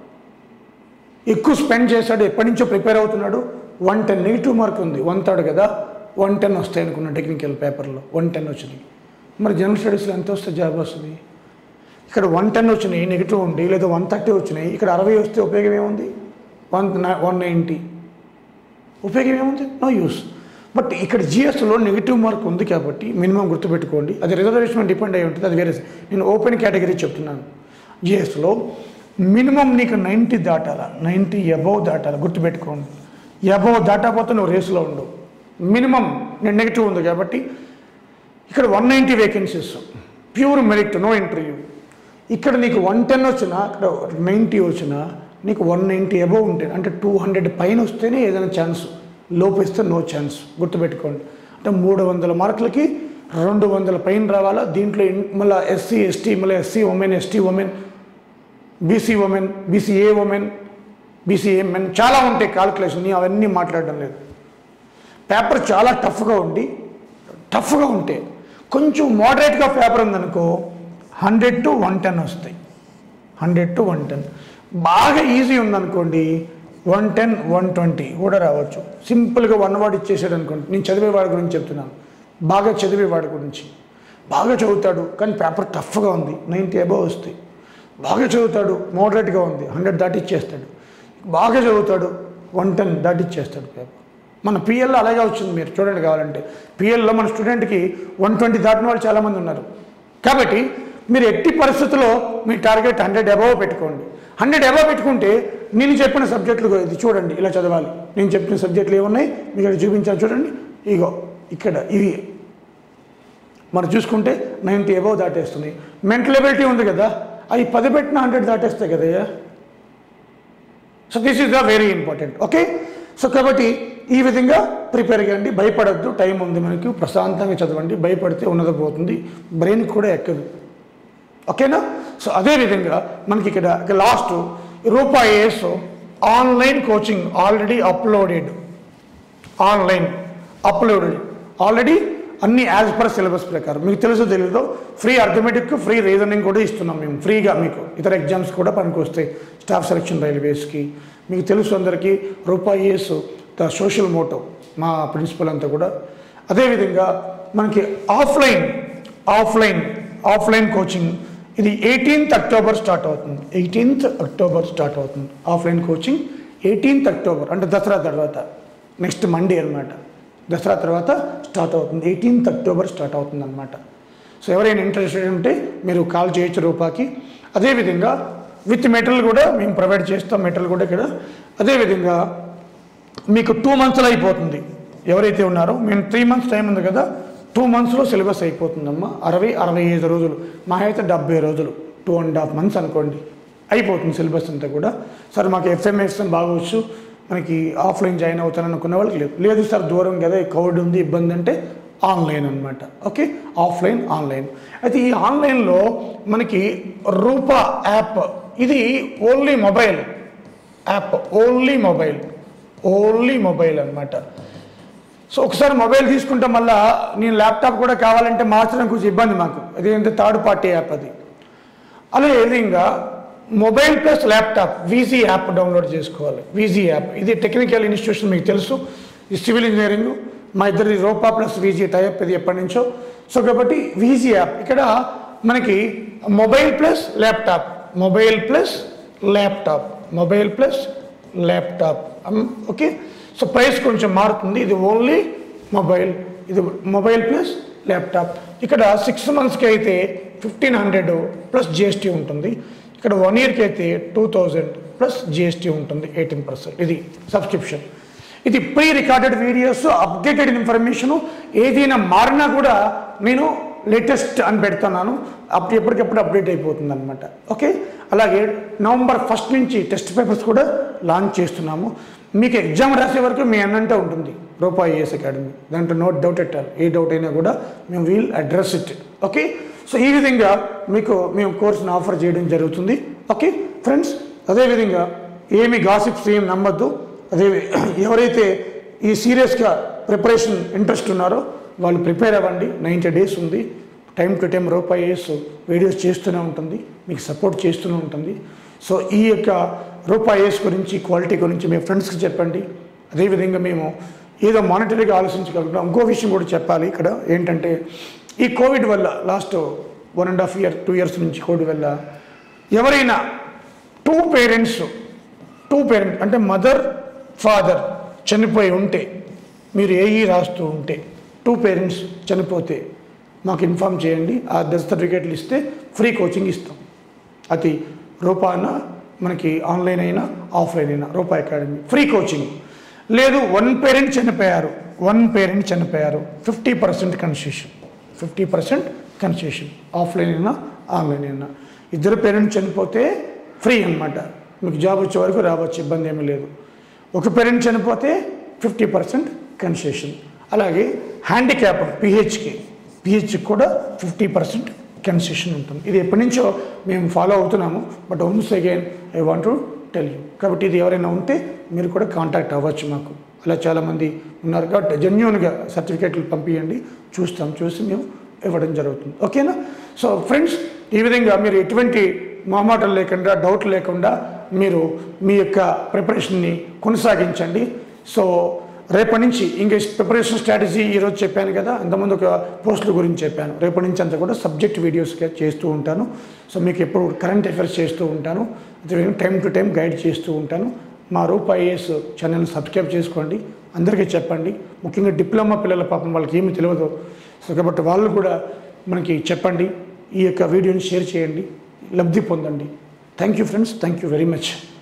ఎక్కువ స్పెండ్ చేశాడు ఎప్పటి నుంచో ప్రిపేర్ అవుతున్నాడు వన్ టెన్ నెగిటివ్ మార్క్ ఉంది వన్ థర్డ్ కదా వన్ టెన్ వస్తాయి అనుకున్నా టెక్నికల్ పేపర్లో వన్ టెన్ వచ్చినాయి మరి జనరల్ స్టడీస్లో ఎంత వస్తే జాబ్ వస్తుంది ఇక్కడ వన్ టెన్ వచ్చినాయి నెగిటివ్ ఉండి లేదా వన్ థర్టీ వచ్చినాయి ఇక్కడ అరవై వస్తే ఉపయోగం ఏముంది వన్ వన్ నైంటీ ఉపయోగం ఏముంది నో యూస్ బట్ ఇక్కడ జిఎస్లో నెగిటివ్ మార్క్ ఉంది కాబట్టి మినిమం గుర్తుపెట్టుకోండి అది రిజర్వేషన్ డిపెండ్ అయి ఉంటుంది అది వేరే నేను ఓపెన్ కేటగిరీ చెప్తున్నాను జిఎస్లో మినిమం నీకు నైంటీ దాటాలా నైంటీ అబౌవ్ దాటాలా గుర్తుపెట్టుకోండి అబౌవ్ దాటకపోతే నువ్వు రేసులో ఉండు మినిమం నేను నెగిటివ్ ఉంది కాబట్టి ఇక్కడ one ninety vacancies pure merit no interview ఇక్కడ నీకు వన్ టెన్ వచ్చినా ఇక్కడ నైంటీ వచ్చినా నీకు వన్ నైంటీ అబౌవ్ ఉంటే అంటే టూ హండ్రెడ్ పైన వస్తేనే ఏదైనా ఛాన్స్ లోపు ఇస్తే నో ఛాన్స్ గుర్తుపెట్టుకోండి అంటే మూడు వందల మార్కులకి రెండు వందల పైన రావాలా దీంట్లో ఇన్- మళ్ళీ ఎస్సీ ఎస్టీ మళ్ళీ SC women ST women BC women BCA women BCA men చాలా ఉంటాయి కాల్కులేషన్ అవన్నీ మాట్లాడడం లేదు పేపర్ చాలా టఫ్గా ఉండి టఫ్గా ఉంటే కొంచెం మోడరేట్గా పేపర్ ఉందనుకో హండ్రెడ్ టు వన్ టెన్ వస్తాయి హండ్రెడ్ టు వన్ టెన్ బాగా ఈజీ ఉందనుకోండి వన్ టెన్ వన్ ట్వంటీ కూడా రావచ్చు సింపుల్గా వన్ వర్డ్ ఇచ్చేసాడు అనుకోండి నేను చదివేవాడి గురించి చెప్తున్నాను బాగా చదివేవాడి గురించి బాగా చదువుతాడు కానీ పేపర్ టఫ్గా ఉంది నైంటీ అబవ్ వస్తాయి బాగా చదువుతాడు మోడరేట్గా ఉంది హండ్రెడ్ దాటిచ్చేస్తాడు బాగా చదువుతాడు వన్ టెన్ దాటిచ్చేస్తాడు పేపర్ మన పిఎల్లో అలాగే వచ్చింది మీరు చూడండి కావాలంటే పిఎల్లో మన స్టూడెంట్కి వన్ ట్వంటీ దాటిన వాళ్ళు చాలామంది ఉన్నారు కాబట్టి మీరు ఎట్టి పరిస్థితుల్లో మీ టార్గెట్ హండ్రెడ్ అబవ్ పెట్టుకోండి హండ్రెడ్ అబవ్ పెట్టుకుంటే నేను చెప్పిన సబ్జెక్టులు కూడా ఇది చూడండి ఇలా చదవాలి నేను చెప్పిన సబ్జెక్టులు ఏమున్నాయి మీకు ఇక్కడ చూపించాను చూడండి ఇగో ఇక్కడ ఇవి మనం చూసుకుంటే నైంటీ అబవ్ దాటేస్తున్నాయి మెంటల్ ఎబిలిటీ ఉంది కదా అవి పది పెట్టిన హండ్రెడ్ దాటేస్తాయి కదయ్యా so this is the very important okay so కాబట్టి ఈ విధంగా ప్రిపేర్ కాండి భయపడద్దు టైం ఉంది మనకి ప్రశాంతంగా చదవండి భయపడితే ఉన్నది పోతుంది బ్రెయిన్ కూడా ఎక్కదు ఓకేనా సో అదేవిధంగా మనకి ఇక్కడ last Rupa IAS online coaching already uploaded online uploaded already అన్ని యాజ్ పర్ సిలబస్ ప్రకారం మీకు తెలుసు తెలీదు ఫ్రీ అర్థమెటిక్ ఫ్రీ రీజనింగ్ కూడా ఇస్తున్నాం మేము ఫ్రీగా మీకు ఇతర ఎగ్జామ్స్ కూడా పనికొస్తాయి స్టాఫ్ సెలక్షన్ రైల్వేస్కి మీకు తెలుసు అందరికీ Rupa IAS the social motto మా ప్రిన్సిపల్ అంతా కూడా అదేవిధంగా మనకి ఆఫ్లైన్ ఆఫ్లైన్ ఆఫ్లైన్ కోచింగ్ ఇది ఎయిటీన్త్ అక్టోబర్ స్టార్ట్ అవుతుంది ఎయిటీన్త్ అక్టోబర్ స్టార్ట్ అవుతుంది ఆఫ్లైన్ కోచింగ్ ఎయిటీన్త్ అక్టోబర్ అంటే దసరా తర్వాత నెక్స్ట్ మండే అన్నమాట దసరా తర్వాత స్టార్ట్ అవుతుంది ఎయిటీన్త్ అక్టోబర్ స్టార్ట్ అవుతుంది అనమాట సో ఎవరైనా ఇంట్రెస్టెడ్ ఉంటే మీరు కాల్ చేయొచ్చు రూపాకి అదేవిధంగా విత్ మెటీరియల్ కూడా మేము ప్రొవైడ్ చేస్తాం మెటీరియల్ కూడా ఇక్కడ అదేవిధంగా మీకు టూ మంత్స్లో అయిపోతుంది ఎవరైతే ఉన్నారో మేము త్రీ మంత్స్ టైం ఉంది కదా టూ మంత్స్లో సిలబస్ అయిపోతుందమ్మా అరవై అరవై ఐదు రోజులు మా అయితే డెబ్బై రోజులు టూ అండ్ హాఫ్ మంత్స్ అనుకోండి అయిపోతుంది సిలబస్ అంతా కూడా సార్ మాకు ఎఫ్ఎంఎస్ బాగొచ్చు మనకి ఆఫ్లైన్ జాయిన్ అవుతాను అనుకున్న వాళ్ళకి లేదు లేదు సార్ దూరం కదా కోవిడ్ ఉంది ఇబ్బంది అంటే ఆన్లైన్ అనమాట ఓకే ఆఫ్లైన్ ఆన్లైన్ అయితే ఈ ఆన్లైన్లో మనకి రూపా యాప్ ఇది only mobile app only mobile only mobile అన్నమాట సో ఒకసారి మొబైల్ తీసుకుంటే మళ్ళా నేను ల్యాప్టాప్ కూడా కావాలంటే మార్చడం కొంచెం ఇబ్బంది మాకు అదేంటే థర్డ్ పార్టీ యాప్ అది అదే విధంగా mobile plus laptop VG app download చేసుకోవాలి వీజీ యాప్ ఇది టెక్నికల్ ఇన్స్టిట్యూషన్ మీకు తెలుసు ఈ సివిల్ ఇంజనీరింగ్ మా ఇద్దరి రోపా ప్లస్ వీజీ టైప్ ఇది ఎప్పటి నుంచో సో కాబట్టి వీజీ యాప్ ఇక్కడ మనకి mobile plus laptop mobile plus laptop mobile plus laptop okay so price కొంచెం మారుతుంది ఇది ఓన్లీ మొబైల్ ఇది మొబైల్ ప్లస్ ల్యాప్టాప్ ఇక్కడ సిక్స్ మంత్స్కి అయితే ఫిఫ్టీన్ హండ్రెడ్ ప్లస్ జిఎస్టీ ఉంటుంది ఇక్కడ వన్ ఇయర్కి అయితే టూ థౌజండ్ ప్లస్ జిఎస్టీ ఉంటుంది ఎయిటీన్ పర్సెంట్ ఇది సబ్స్క్రిప్షన్ ఇది pre recorded videos updated information ఏదైనా మారినా కూడా నేను లేటెస్ట్ అని పెడుతున్నాను అప్పుడు ఎప్పటికప్పుడు అప్డేట్ అయిపోతుంది అనమాట ఓకే అలాగే నవంబర్ ఫస్ట్ నుంచి టెస్ట్ పేపర్స్ కూడా లాంచ్ చేస్తున్నాము మీకు ఎగ్జామ్ రాసే వరకు మీ అన్నంటే ఉంటుంది రూపాయి ఏఎస్ అకాడమీ దాంట్లో నో డౌట్ ఎట్టాలి ఏ డౌట్ అయినా కూడా మేము we'll address it okay so ఈ విధంగా మీకు మేము కోర్సును ఆఫర్ చేయడం జరుగుతుంది ఓకే ఫ్రెండ్స్ అదేవిధంగా ఏమి గాసిప్స్ ఏం నమ్మద్దు అదే ఎవరైతే ఈ సీరియస్గా ప్రిపరేషన్ ఇంట్రెస్ట్ ఉన్నారో వాళ్ళు ప్రిపేర్ అవ్వండి నైంటీ డేస్ ఉంది time to time Rupa IAS videos చేస్తూనే ఉంటుంది మీకు సపోర్ట్ చేస్తూనే ఉంటుంది సో ఈ యొక్క రూపాయి ఐఏఎస్ గురించి క్వాలిటీ గురించి మీ ఫ్రెండ్స్కి చెప్పండి అదేవిధంగా మేము ఏదో మానిటరీగా ఆలోచించగలుగుతాం ఇంకో విషయం కూడా చెప్పాలి ఇక్కడ ఏంటంటే ఈ కోవిడ్ వల్ల last one and half year two years నుంచి కోవిడ్ వల్ల ఎవరైనా టూ పేరెంట్స్ టూ పేరెంట్ అంటే మదర్ ఫాదర్ చనిపోయి ఉంటే మీరు ఏఈ రాస్తూ ఉంటే టూ పేరెంట్స్ చనిపోతే మాకు ఇన్ఫామ్ చేయండి ఆ డెత్ సర్టిఫికేట్లు ఇస్తే ఫ్రీ కోచింగ్ ఇస్తాం అది రూపాన మనకి ఆన్లైన్ అయినా ఆఫ్లైన్ అయినా రూపా అకాడమీ ఫ్రీ కోచింగ్ లేదు వన్ పేరెంట్ చనిపోయారు వన్ పేరెంట్ చనిపోయారు fifty percent concession fifty percent concession offline అయినా ఆన్లైన్ అయినా ఇద్దరు పేరెంట్ చనిపోతే ఫ్రీ అన్నమాట మీకు జాబ్ వచ్చే వరకు రావచ్చు ఇబ్బంది ఏమీ లేదు ఒక పేరెంట్ చనిపోతే ఫిఫ్టీ పర్సెంట్ కన్సెషన్ అలాగే హ్యాండిక్యాప్ పిహెచ్కి పిహెచ్కి కూడా ఫిఫ్టీ పర్సెంట్ కన్సెషన్ ఉంటుంది ఇది ఎప్పటి నుంచో మేము ఫాలో అవుతున్నాము but once again I want to tell you కాబట్టి ఇది ఎవరైనా ఉంటే మీరు కూడా కాంటాక్ట్ అవ్వచ్చు మాకు అలా చాలామంది ఉన్నారు కాబట్టి జెన్యున్గా సర్టిఫికేట్లు పంపించండి చూస్తాం చూసి మేము ఇవ్వడం జరుగుతుంది ఓకేనా సో ఫ్రెండ్స్ ఈ విధంగా మీరు ఎటువంటి మామాటలు లేకుండా డౌట్ లేకుండా మీరు మీ యొక్క ప్రిపరేషన్ని కొనసాగించండి సో రేపటి నుంచి ఇంగ్లీష్ ప్రిపరేషన్ స్ట్రాటజీ ఈరోజు చెప్పాను కదా అంతకుముందు ఒక పోస్టుల గురించి చెప్పాను రేపటి నుంచి అంతా కూడా సబ్జెక్ట్ వీడియోస్గా చేస్తూ ఉంటాను సో మీకు ఎప్పుడు కరెంట్ అఫైర్స్ చేస్తూ ఉంటాను అదేవిధంగా టైం టు టైం గైడ్ చేస్తూ ఉంటాను మా రూపా ఐఏఎస్ ఛానల్ని సబ్స్క్రైబ్ చేసుకోండి అందరికీ చెప్పండి ముఖ్యంగా డిప్లొమా పిల్లల పాపం వాళ్ళకి ఏమీ తెలియదు సో కాబట్టి వాళ్ళు కూడా మనకి చెప్పండి ఈ యొక్క వీడియోని షేర్ చేయండి లబ్ధి పొందండి thank you friends thank you very much